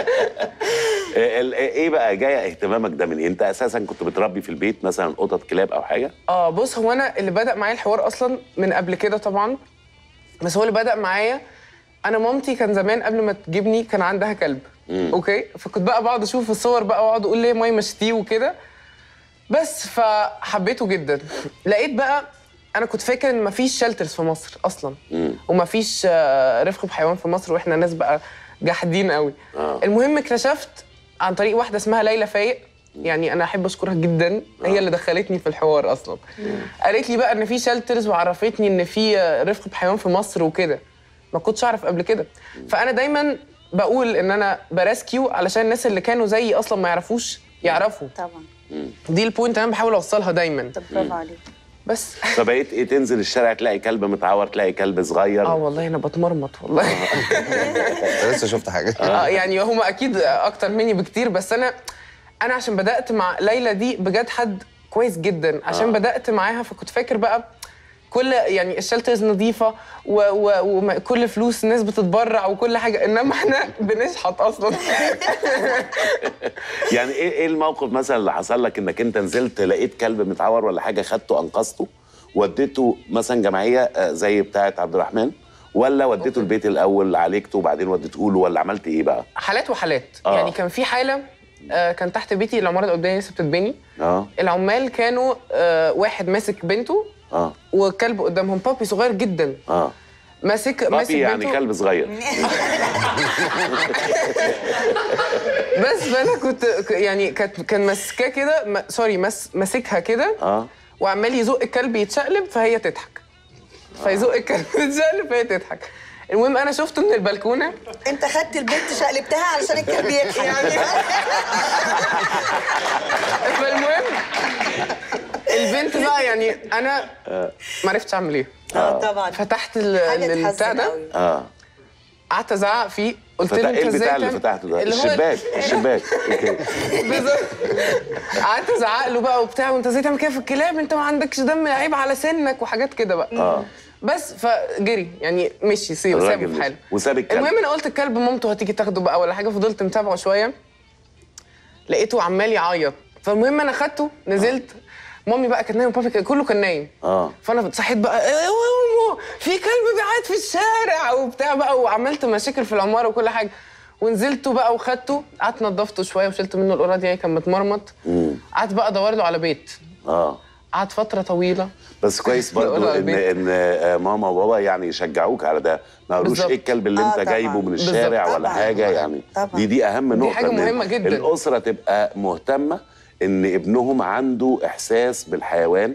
آه، ال- ايه بقى جايه اهتمامك ده من إيه؟ انت اساسا كنت بتربي في البيت مثلا قطط كلاب او حاجه؟ اه بص هو انا اللي بدا معايا الحوار اصلا من قبل كده طبعا بس هو اللي بدا معايا انا مامتي كان زمان قبل ما تجيبني كان عندها كلب اوكي فكنت بقى بقعد اشوف الصور بقى واقعد اقول ليه ماي مشتيه وكده بس فحبيته جدا لقيت بقى انا كنت فاكر ان مفيش شلترز في مصر اصلا ومفيش آه، رفق بحيوان في مصر واحنا ناس بقى جاحدين قوي آه. المهم اكتشفت عن طريق واحده اسمها ليلى فايق يعني انا احب اشكرها جدا هي اللي دخلتني في الحوار اصلا قالت لي بقى ان في شلترز وعرفتني ان في آه، رفق بحيوان في مصر وكده ما كنتش اعرف قبل كده فانا دايما بقول ان انا براسكيو علشان الناس اللي كانوا زيي اصلا ما يعرفوش يعرفوا طبعا دي البوينت انا بحاول اوصلها دايما طب برافو عليك بس فبقيت ايه تنزل الشارع تلاقي كلب متعور تلاقي كلب صغير اه والله انا بتمرمط والله أنت لسه شفت حاجه اه يعني هم اكيد اكتر مني بكتير بس انا انا عشان بدات مع ليلى دي بجد حد كويس جدا عشان آه. بدات معاها فكنت فاكر بقى كل يعني الشلترز نظيفه وكل فلوس الناس بتتبرع وكل حاجه انما احنا بنشحط اصلا يعني ايه ايه الموقف مثلا اللي حصل لك انك انت نزلت لقيت كلب متعور ولا حاجه خدته انقذته وديته مثلا جمعيه آه، زي بتاعه عبد الرحمن ولا وديته البيت الاول عالجته وبعدين وديته له ولا عملت ايه بقى؟ حالات وحالات آه. يعني كان في حاله آه كان تحت بيتي العماره اللي قدامي لسه بتتبني اه العمال كانوا آه واحد ماسك بنته اه وكلب قدامهم بابي صغير جدا اه ماسك ماسك بابي يعني بنته كلب صغير بس فانا كنت ك- يعني كانت كان ماسكاه كده ما- سوري مس ماسكها كده اه وعمال يزق الكلب يتشقلب فهي تضحك فيزق الكلب يتشقلب فهي تضحك المهم انا شفته من البلكونه انت خدت البنت شقلبتها علشان الكلب يضحك فالمهم البنت بقى يعني انا ما عرفتش اعمل ايه اه طبعا فتحت ال- حاجه ال- البتاع تحزن ده قوي اه قعدت ازعق فيه قلت فتح له انت ايه ازاي البتاع اللي تعمل- فتحته ده اللي هو- الشباك الشباك اوكي بالظبط قعدت ازعق له بقى وبتاع وانت ازاي تعمل كده في الكلاب انت ما عندكش دم عيب على سنك وحاجات كده بقى اه بس فجري يعني مشي سيب الراجل سابه في مشي. حاله وساب الكلب. المهم انا قلت الكلب مامته هتيجي تاخده بقى ولا حاجه فضلت متابعه شويه لقيته عمال يعيط فالمهم انا خدته نزلت مامي بقى كانت نايمه وبابي كان- كله كان نايم اه فانا صحيت بقى "إيه يا أمو، في كلب بيعيط في الشارع وبتاع بقى وعملت مشاكل في العماره وكل حاجه ونزلته بقى وخدته قعدت نضفته شويه وشلت منه القراد يعني كان متمرمط قعدت بقى ادور له على بيت اه قعد فتره طويله بس كويس برضو يقولوا على ان البيت. ان آه، ماما وبابا يعني يشجعوك على ده ما قالوش بالظبط. ايه الكلب اللي آه انت طبعاً. جايبه من بالظبط. الشارع ولا طبعاً. حاجه يعني طبعاً. دي دي اهم نقطه حاجة إن مهمة جداً. الاسره تبقى مهتمه ان ابنهم عنده احساس بالحيوان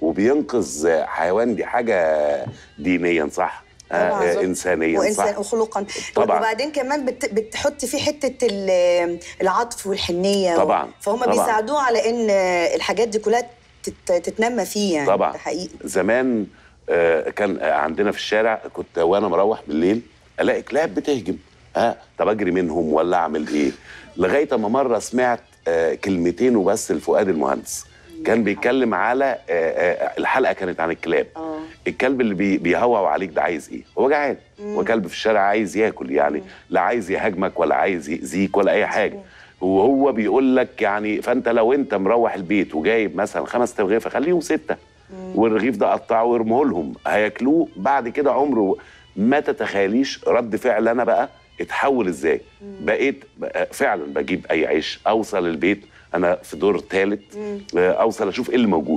وبينقذ حيوان دي حاجه دينيا صح آه، طبعاً. آه، انسانيا وانسان صح وخلقا طبعاً. وبعدين كمان بت بتحط فيه حته ال- العطف والحنيه طبعاً. فهم طبعاً. بيساعدوه على ان الحاجات دي كلها تت- تتنمى فيه يعني طبعا ده حقيقي زمان آه، كان آه، عندنا في الشارع كنت وانا مروح بالليل الاقي كلاب بتهجم ها طب اجري منهم ولا اعمل ايه لغايه اما مره سمعت آه، كلمتين وبس لفؤاد المهندس كان بيتكلم على آه، آه، الحلقه كانت عن الكلاب اه الكلب اللي بي بيهوهو عليك ده عايز ايه؟ هو جعان هو كلب في الشارع عايز ياكل يعني لا عايز يهاجمك ولا عايز يأذيك ولا اي حاجه وهو بيقول لك يعني فانت لو انت مروح البيت وجايب مثلا خمس ترغيفه خليهم سته والرغيف ده قطعه وارميه لهم هياكلوه بعد كده عمره ما تتخيليش رد فعل انا بقى اتحول ازاي بقيت بقى فعلا بجيب اي عيش اوصل البيت انا في دور ثالث اوصل اشوف ايه اللي موجود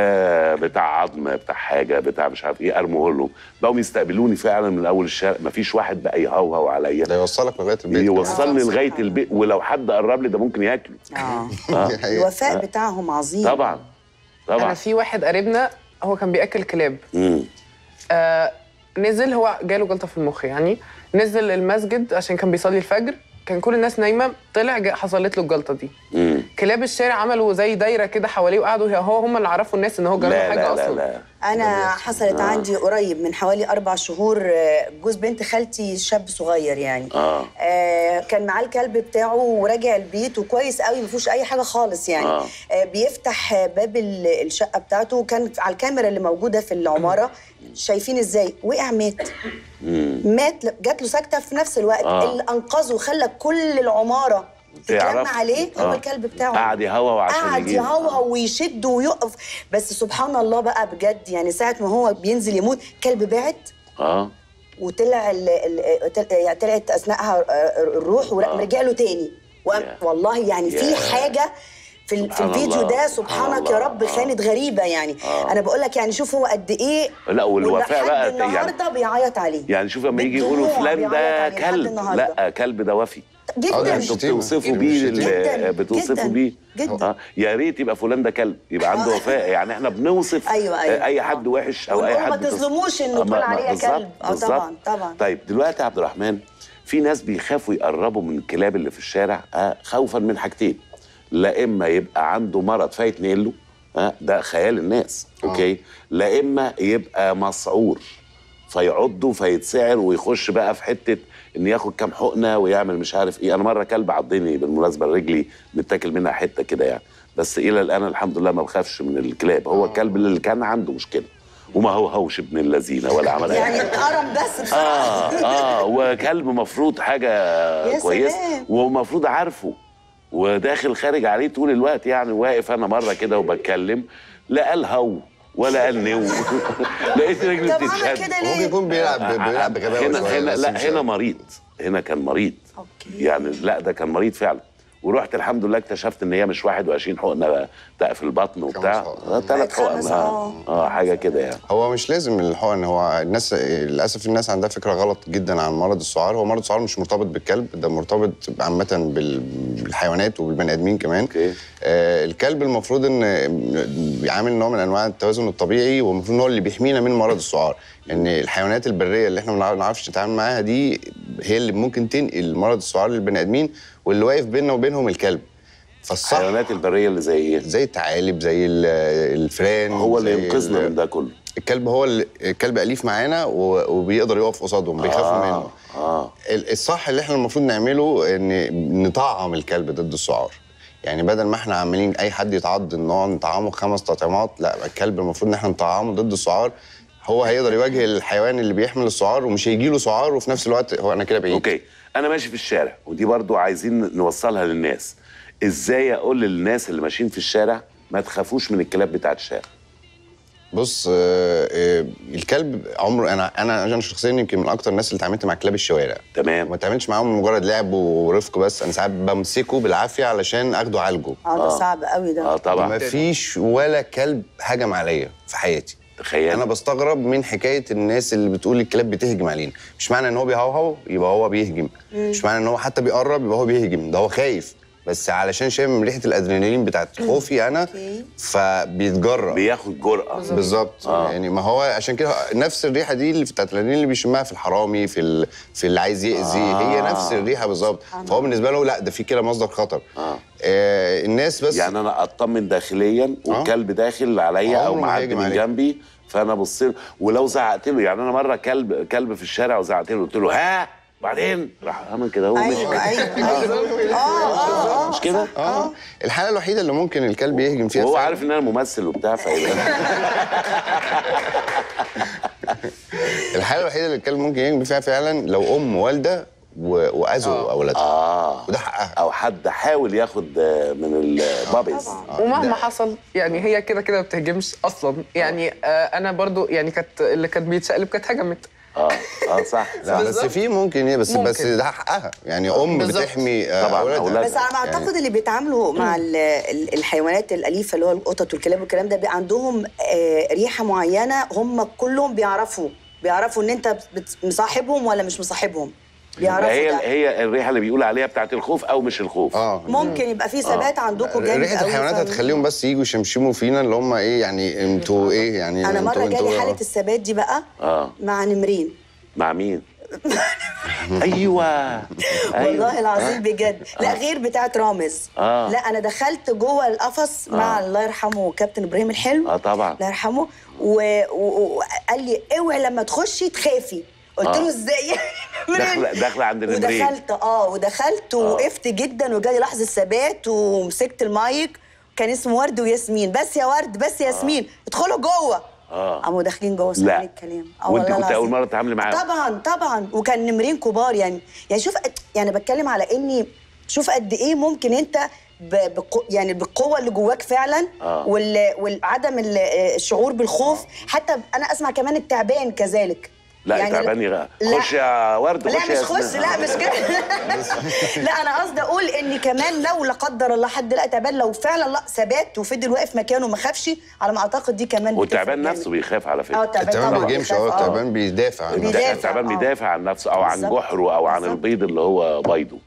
آه بتاع عظم بتاع حاجه بتاع مش عارف ايه ارميه لهم بقوا يستقبلوني فعلا من اول الشارع مفيش واحد بقى يهوهو عليا ده يوصلك لغايه البيت يوصلني آه، لغايه سبحان البيت ولو حد قرب لي ده ممكن ياكله اه دي حقيقة. الوفاء بتاعهم عظيم طبعا انا طبعا في واحد قريبنا هو كان بياكل كلاب مم. آه نزل هو جاله جلطه في المخ يعني نزل المسجد عشان كان بيصلي الفجر كان كل الناس نايمه طلع جا- حصلت له الجلطه دي مم. كلاب الشارع عملوا زي دايره كده حواليه وقعدوا هو هم اللي عرفوا الناس ان هو جاله لا حاجه لا اصلا لا لا انا حصلت آه. عندي قريب من حوالي اربع شهور آه، جوز بنت خالتي شاب صغير يعني اه آه كان معاه الكلب بتاعه وراجع البيت وكويس قوي ما فيهوش اي حاجه خالص يعني آه. آه بيفتح آه، باب ال- الشقه بتاعته وكان على الكاميرا اللي موجوده في العماره شايفين ازاي وقع مات مم. مات ل- جات له سكته في نفس الوقت آه. اللي انقذه وخلى كل العماره تتلم تعرف. عليه هو آه. الكلب بتاعه قعد يهوهو عشان قعد يجيب. يهوهو ويشد ويقف بس سبحان الله بقى بجد يعني ساعه ما هو بينزل يموت كلب بعت اه وطلع ال ال تل- يعني طلعت اثناءها آه، الروح ورجع رجع له تاني وقام- يا. والله يعني في يا. حاجه في, ال- في سبحان الفيديو الله، ده سبحان سبحانك يا الله. رب آه. كانت غريبه يعني آه. انا بقول لك يعني شوف هو قد ايه لا والوفاء ولحد بقى النهارده بيعيط عليه يعني شوف لما يجي يقولوا بالدموع فلان بيعيط ده عليه لحد كلب النهاردة. لا كلب ده وفي آه، ده جدا مش انتوا شتيمة. بتوصفوا مش بيه شتيمة. ال- جداً، بتوصفوا جداً، بيه جداً. اه يا ريت يبقى فلان ده كلب يبقى عنده وفاء يعني احنا بنوصف أيوة، أيوة. آه، اي حد وحش او اي ونقول حد ما بتص- تظلموش إنه آه، تقول ما- ما- عليه يا بالظبط، كلب. آه، بالظبط. طبعاً، طبعاً. طيب دلوقتي يا عبد الرحمن في ناس بيخافوا يقربوا من الكلاب اللي في الشارع آه خوفا من حاجتين لا اما يبقى عنده مرض فيتنقل له آه ده خيال الناس اوكي لا اما يبقى مسعور فيعضه فيتسعر ويخش بقى في حته ان ياخد كام حقنه ويعمل مش عارف ايه انا مره كلب عضني بالمناسبه رجلي متاكل منها حته كده يعني بس الى الان الحمد لله ما بخافش من الكلاب هو الكلب اللي كان عنده مشكله وما هو هوش ابن اللذينه ولا عمل اي يعني حاجه اتقرم بس بسرعه اه اه وكلب مفروض حاجه يا كويسه سلام. ومفروض عارفه وداخل خارج عليه طول الوقت يعني واقف انا مره كده وبتكلم لا قال هو ولا قال نو لقيت رجلي طب عمل بتتشد كده هو ليه؟ بيكون بيلعب بيلعب بغباوه هنا شوية، هنا بس لا مش هنا قوي. مريض هنا كان مريض أوكي. يعني لا ده كان مريض فعلا ورحت الحمد لله اكتشفت ان هي مش 21 حقنه بتاع في البطن وبتاع حقن. ثلاث حقن خمس، اه اه حاجه كده يعني هو مش لازم الحقن هو الناس للاسف الناس عندها فكره غلط جدا عن مرض السعار هو مرض السعار مش مرتبط بالكلب ده مرتبط عامه بال- بالحيوانات وبالبني ادمين كمان أوكي. آه الكلب المفروض ان بيعمل نوع من انواع التوازن الطبيعي والمفروض ان هو اللي بيحمينا من مرض السعار ان الحيوانات البريه اللي احنا ما بنعرفش نتعامل معاها دي هي اللي ممكن تنقل مرض السعار للبني ادمين واللي واقف بيننا وبينهم الكلب فالصح الحيوانات البريه اللي زي ايه زي الثعالب زي ال- الفئران هو اللي زي ينقذنا ال- من ده كله الكلب هو اللي الكلب اليف معانا و- وبيقدر يقف قصادهم بيخافوا آه، منه اه ال- الصح اللي احنا المفروض نعمله ان نطعم الكلب ضد السعار يعني بدل ما احنا عاملين اي حد يتعض ان هو نطعمه خمس تطعيمات لا الكلب المفروض ان احنا نطعمه ضد السعار هو هيقدر يواجه الحيوان اللي بيحمل السعار ومش هيجي له سعار وفي نفس الوقت هو انا كده بعيد اوكي انا ماشي في الشارع ودي برضو عايزين نوصلها للناس ازاي اقول للناس اللي ماشيين في الشارع ما تخافوش من الكلاب بتاعت الشارع بص آه، آه، الكلب عمره انا انا انا شخصيا يمكن من اكتر الناس اللي اتعاملت مع كلاب الشوارع تمام ما اتعاملتش معاهم مجرد لعب ورفق بس انا ساعات بمسكه بالعافيه علشان اخده عالجه اه ده صعب قوي ده اه طبعا ما فيش ولا كلب هجم عليا في حياتي تخيل انا بستغرب من حكايه الناس اللي بتقول الكلاب بتهجم علينا مش معنى ان هو بيهوهو يبقى هو بيهجم مش معنى ان هو حتى بيقرب يبقى هو بيهجم ده هو خايف بس علشان شامم ريحه الادرينالين بتاعت خوفي انا أوكي. فبيتجرأ بياخد جرأة بالظبط آه. يعني ما هو عشان كده نفس الريحه دي اللي بتاعت الادرينالين اللي بيشمها في الحرامي في ال... في اللي عايز يأذي آه. هي نفس الريحه بالظبط فهو بالنسبه له لا ده في كده مصدر خطر آه. آه الناس بس يعني انا اطمن داخليا والكلب داخل عليا او عمره ما معدي هيهجم من عليك. جنبي فانا بص له ولو زعقت له يعني انا مره كلب كلب في الشارع وزعقت له قلت له ها بعدين راح عمل كده هو مشي. ايوه ايوه ايوه اه اه مش كده اه الحاله الوحيده اللي ممكن الكلب يهجم فيها وهو فعلاً- عارف ان انا ممثل وبتاع فيبقى الحاله الوحيده اللي الكلب ممكن يهجم فيها فعلا لو ام والده و- واذوا اولادها اه وده حقها او حد حاول ياخد آه، من البابيز ومهما حصل يعني هي كده كده ما بتهجمش اصلا يعني آه انا برضو يعني كانت اللي كانت بيتشقلب كانت هجمت اه اه صح لا بس بالظبط. في ممكن ايه بس ممكن. بس ده حقها يعني ام بالظبط. بتحمي آه، طبعاً، اولادها أولادها. بس على ما اعتقد اللي بيتعاملوا مع ال- ال- الحيوانات الاليفه اللي هو القطط والكلاب والكلام ده بيبقى عندهم آه، ريحه معينه هم كلهم بيعرفوا بيعرفوا ان انت بت- مصاحبهم ولا مش مصاحبهم بيعرفوا هي ده هي الريحه اللي بيقول عليها بتاعت الخوف او مش الخوف اه ممكن يبقى في ثبات عندكم جامد ريحه قوي الحيوانات ف- هتخليهم بس يجوا يشمشموا فينا اللي هم ايه يعني انتوا ايه يعني انا انتوا- مره انتوا- جالي حاله الثبات دي بقى اه مع نمرين مع مين ايوه ايوه والله العظيم بجد لا غير بتاعت رامز آه. لا انا دخلت جوه القفص مع الله يرحمه كابتن ابراهيم الحلو اه طبعا الله يرحمه و- و- وقال لي اوعي لما تخشي تخافي قلت آه. له ازاي داخله داخله عند النمرين ودخلت اه ودخلت ووقفت جدا وجالي لحظه ثبات ومسكت المايك كان اسمه ورد وياسمين بس يا ورد بس يا ياسمين ادخلوا جوه اه قاموا داخلين جوه لا. سامعين الكلام اه وانت والله كنت اول العظيم. مره تتعاملي معاهم طبعا طبعا وكان نمرين كبار يعني يعني شوف قد- يعني بتكلم على اني شوف قد ايه ممكن انت ب- بقو يعني بالقوه اللي جواك فعلا آه. وال- وعدم ال- الشعور بالخوف حتى انا اسمع كمان التعبان كذلك لا يعني تعبان يغ- لا. خش يا ورد لا خش مش يا خش ياسمين. لا مش كده لا انا قصدي اقول ان كمان لو لا قدر الله حد لقى تعبان لو فعلا لا ثبات وفضل واقف مكانه وما خافش على ما اعتقد دي كمان بتفرق والتعبان جامد. نفسه بيخاف على اه فكره التعبان التعبان طبعا ما بيهجمش بيخاف، هو آه. التعبان بيدافع عن بيدافع. نفسه التعبان آه. بيدافع عن نفسه او عن بالظبط. جحره او عن بالظبط. البيض اللي هو بيضه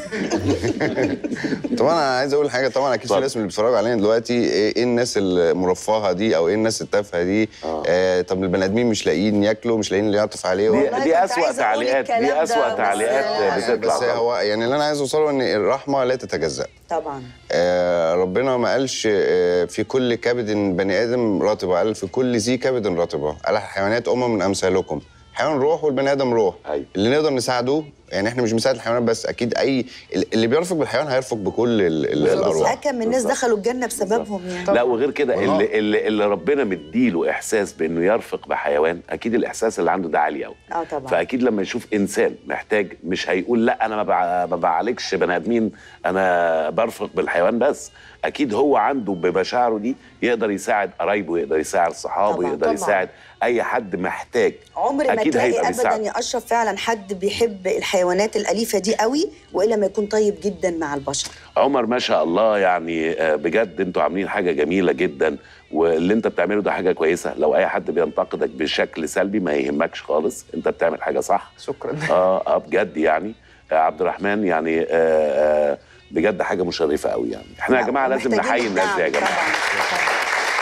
طبعا انا عايز اقول حاجه طبعا اكيد في اتفضل. ناس من اللي بيتفرجوا علينا دلوقتي ايه إيه الناس المرفهه دي او ايه الناس التافهه دي آه. آه طب البني ادمين مش لاقيين ياكلوا مش لاقيين اللي يعطف عليه دي, والله دي كنت اسوأ عايزة أقول تعليقات الكلام دي ده، اسوأ بس- تعليقات يعني بتطلع بس طبعاً. هو يعني اللي انا عايز اوصله ان الرحمه لا تتجزأ طبعا آه ربنا ما قالش آه في كل كبد بني ادم رطبه قال في كل ذي كبد رطبه قال الحيوانات امم من امثالكم الحيوان روح والبني ادم روح أيوة. اللي نقدر نساعده يعني احنا مش بنساعد الحيوانات بس اكيد اي اللي بيرفق بالحيوان هيرفق بكل ال- ال- الارواح كم من الناس دخلوا الجنه بسببهم يعني لا وغير كده والله. اللي, اللي, اللي ربنا مديله احساس بانه يرفق بحيوان اكيد الاحساس اللي عنده ده عالي قوي اه طبعا فاكيد لما يشوف انسان محتاج مش هيقول لا انا ما بع- ما بعالجش بني ادمين انا برفق بالحيوان بس اكيد هو عنده بمشاعره دي يقدر يساعد قرايبه يقدر يساعد صحابه طبعاً، يقدر طبعاً. يساعد اي حد محتاج عمر ما أكيد تلاقي هيبقى ابدا بيساعد. يا اشرف فعلا حد بيحب الحيوانات الاليفه دي قوي والا ما يكون طيب جدا مع البشر عمر ما شاء الله يعني آه، بجد انتوا عاملين حاجه جميله جدا واللي انت بتعمله ده حاجه كويسه لو اي حد بينتقدك بشكل سلبي ما يهمكش خالص انت بتعمل حاجه صح شكرا اه اه بجد يعني آه عبد الرحمن يعني آه آه بجد حاجه مشرفه قوي يعني احنا يا جماعه لازم محتاجين نحيي الناس دي يا الدعم جماعه طبعاً.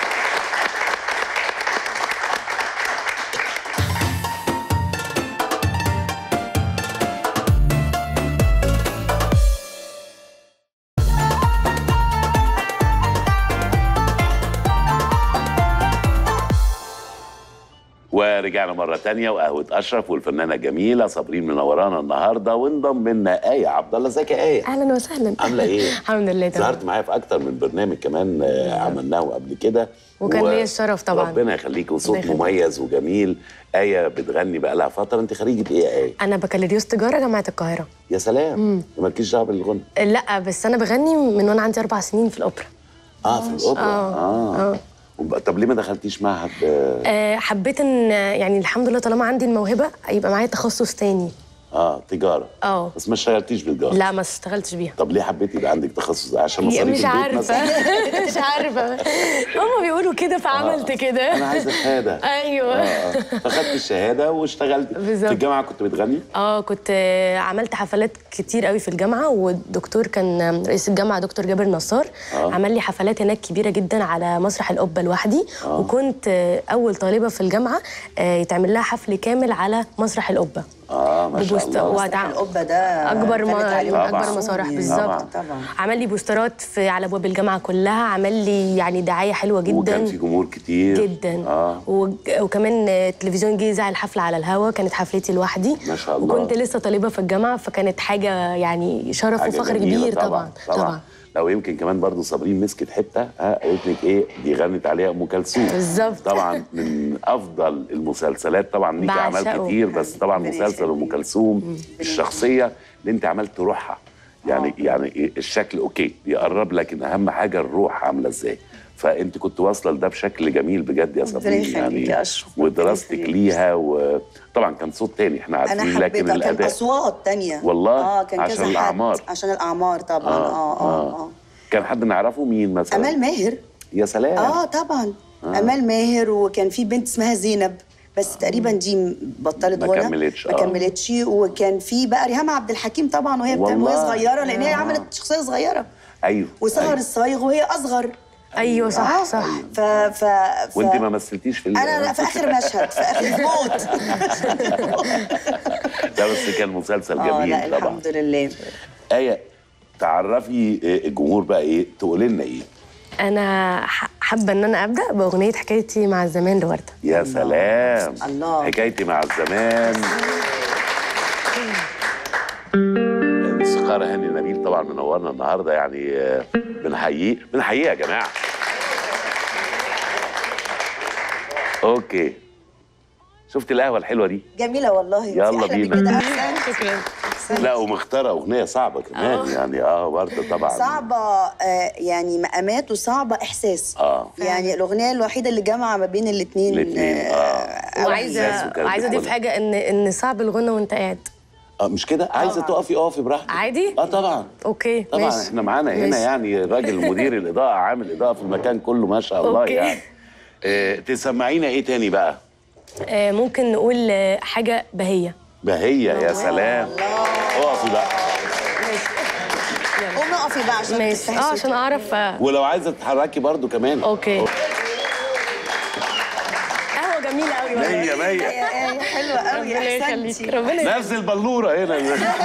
ورجعنا مرة تانية وقهوة أشرف والفنانة جميلة صابرين منورانا النهاردة وانضم لنا آية عبد الله ازيك يا آية؟ اهلا وسهلا عاملة إيه؟ الحمد لله تمام ظهرت معايا في أكتر من برنامج كمان آه، عملناه قبل كده وكان ليا الشرف طبعا. ربنا يخليك وصوت الله يخليك. مميز وجميل آية بتغني بقى لها فترة أنت خريجة إيه يا آية؟ انا بكالوريوس تجاره جامعه القاهره يا سلام مالكيش دعوة بالغنى لا بس انا بغني من وانا عندي اربع سنين في الاوبرا اه في الأوبرا آه، آه. وب- طب ليه ما دخلتيش معهد آه، أه حبيت ان يعني الحمد لله طالما عندي الموهبه يبقى معايا تخصص تاني اه تجارة اه بس ما اشتغلتيش بالتجارة لا ما اشتغلتش بيها طب ليه حبيتي يبقى عندك تخصص ده؟ عشان مصاريف مش البيت عارفه مثلا؟ مش عارفه هما بيقولوا كده فعملت كده انا عايزه شهاده ايوه اه فخدت الشهاده واشتغلت بالظبط. في الجامعه كنت بتغني اه كنت آه، عملت حفلات كتير قوي في الجامعه والدكتور كان آم، رئيس الجامعه دكتور جابر نصار آه. عمل لي حفلات هناك كبيره جدا على مسرح القبه لوحدي آه. وكنت آه، اول طالبه في الجامعه آه، يتعمل لها حفل كامل على مسرح القبه اه ما شاء ببوست- الله وع- القبه ده اكبر غنت ما عليه من طبعاً. اكبر مسارح يعني. بالظبط طبعا عمل لي بوسترات في على ابواب الجامعه كلها عمل لي يعني دعايه حلوه جدا وكان في جمهور كتير جدا اه وج- وكمان آه، التلفزيون جه يذاع الحفله على الهوا كانت حفلتي لوحدي ما شاء الله. وكنت لسه طالبه في الجامعه فكانت حاجه يعني شرف حاجة وفخر جميلة كبير طبعا طبعا, طبعا لو يمكن كمان برضو صابرين مسكت حته ها قالت لك ايه دي غنت عليها ام كلثوم بالظبط. طبعا من افضل المسلسلات طبعا ليكي اعمال بعشقه. كتير بس طبعا ربنا مسلسل ام يخليك. كلثوم الشخصيه اللي انت عملت روحها يعني يعني إيه الشكل اوكي بيقرب لكن اهم حاجه الروح عامله ازاي فانت كنت واصله لده بشكل جميل بجد يا ربنا صابرين يخليك يعني يا أشرف. ربنا ودراستك يخليك. ليها وطبعا كان صوت تاني احنا انا عارفين لكن حبيتها كان الاداء اصوات تانية والله؟ اه كان عشان كذا حد الأعمار. عشان الاعمار طبعا اه اه اه كان حد نعرفه مين مثلا امال ماهر يا سلام اه طبعا آه. امال ماهر وكان في بنت اسمها زينب بس تقريبا دي بطلت ما غنى كملتش، ما آه. كملتش وكان في بقى ريهام عبد الحكيم طبعا وهي بتعمل وهي والله. صغيره لان هي عملت شخصيه صغيره ايوه وسهر أيوة. الصايغ وهي اصغر ايوه صح آه. صح ف ف, ف... وانت ما مثلتيش في ال- انا لا في اخر مشهد في اخر موت لا بس كان مسلسل اه جميل لا طبعا الحمد لله آية تعرفي إيه الجمهور بقى ايه تقولي لنا ايه انا ح- حابه ان انا ابدا باغنيه حكايتي مع الزمان لورده يا سلام الله. حكايتي مع الزمان الموسيقار هاني نبيل طبعا منورنا النهارده يعني آه، بنحييه بنحييه يا جماعه اوكي شفت القهوه الحلوه دي جميله والله يلا في أحلى من بينا. كده أحسن. شكرا لا ومختاره اغنيه صعبه كمان يعني اه برضه طبعا صعبة آه، يعني مقامات وصعبة إحساس اه يعني الأغنية الوحيدة اللي جامعة ما بين الاتنين الاتنين، آه. أوي. وعايزه إحساس وكلام عايزه اضيف الغنى. حاجه ان ان صعب الغنى وانت قاعد اه مش كده عايزه طبعاً. تقفي اقفي براحتك عادي؟ اه طبعا اوكي طبعا ماشي. احنا معانا هنا ماشي. يعني راجل مدير الاضاءه عامل اضاءه في المكان كله ما شاء الله أوكي. يعني آه تسمعينا ايه تاني بقى آه ممكن نقول آه، حاجه بهيه بهيه يا سلام اقفي بقى قومي اقفي بقى عشان ماشي تفتحي اه صوتك. عشان اعرف آه، ولو عايزه تتحركي برضو كمان اوكي قهوه جميله قوي مية مية يا آية حلوة قوي ربنا يخليك أحسنتي ربنا يخليك نفس البلوره هنا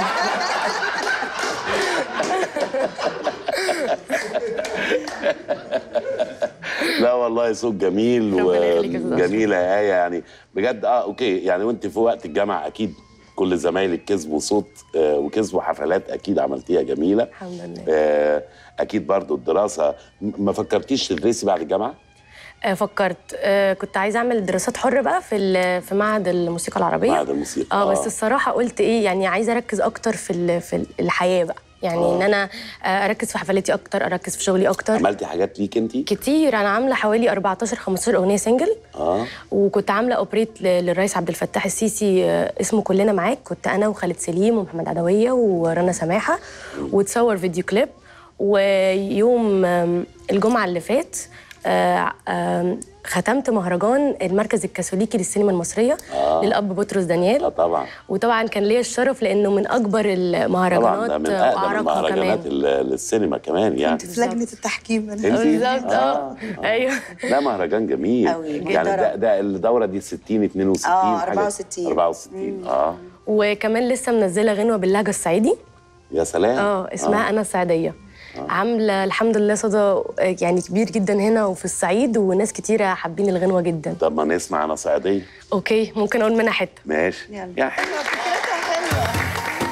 لا والله صوت جميل ربنا يخليك يا أستاذ أشرف. وجميله يا ايه يعني بجد اه اوكي يعني وانت في وقت الجامعه اكيد كل زمايلك كسبوا صوت آه وكسبوا حفلات اكيد عملتيها جميله الحمد لله آه اكيد برضو الدراسه م- ما فكرتيش تدرسي بعد الجامعه آه فكرت آه كنت عايزه اعمل دراسات حره بقى في ال- في معهد الموسيقى العربيه معهد الموسيقى، اه بس آه. الصراحه قلت ايه يعني عايزه اركز اكتر في ال- في ال- الحياه بقى يعني ان انا آه، اركز في حفلاتي اكتر اركز في شغلي اكتر عملتي حاجات ليك انت كتير انا عامله حوالي 14 15 اغنيه سنجل اه وكنت عامله اوبريت ل- للرئيس عبد الفتاح السيسي آه، اسمه كلنا معاك كنت انا وخالد سليم ومحمد عدويه ورنا سماحه وتصور فيديو كليب ويوم آم، الجمعه اللي فات آه، آم، ختمت مهرجان المركز الكاثوليكي للسينما المصريه آه. للاب بطرس اه دانيال طبعا وطبعا كان ليا الشرف لانه من اكبر طبعا المهرجانات ده من اقدم واعرقها المهرجانات كمان ال- للسينما كمان يعني كنت في لجنه التحكيم أنا. انت بالظبط اه ايوه لا مهرجان جميل أوي، جدا. يعني ده ده الدوره دي 60 62 آه، حاجة- 64. 64 اه وكمان لسه منزله غنوه باللهجه الصعيدي يا سلام اه اسمها انا السعديه عامله الحمد لله صدى يعني كبير جدا هنا وفي الصعيد وناس كتيره حابين الغنوه جدا طب ما نسمع انا صعيديه اوكي ممكن اقول منها حته ماشي يلا. يا حلو فكرتها حلوه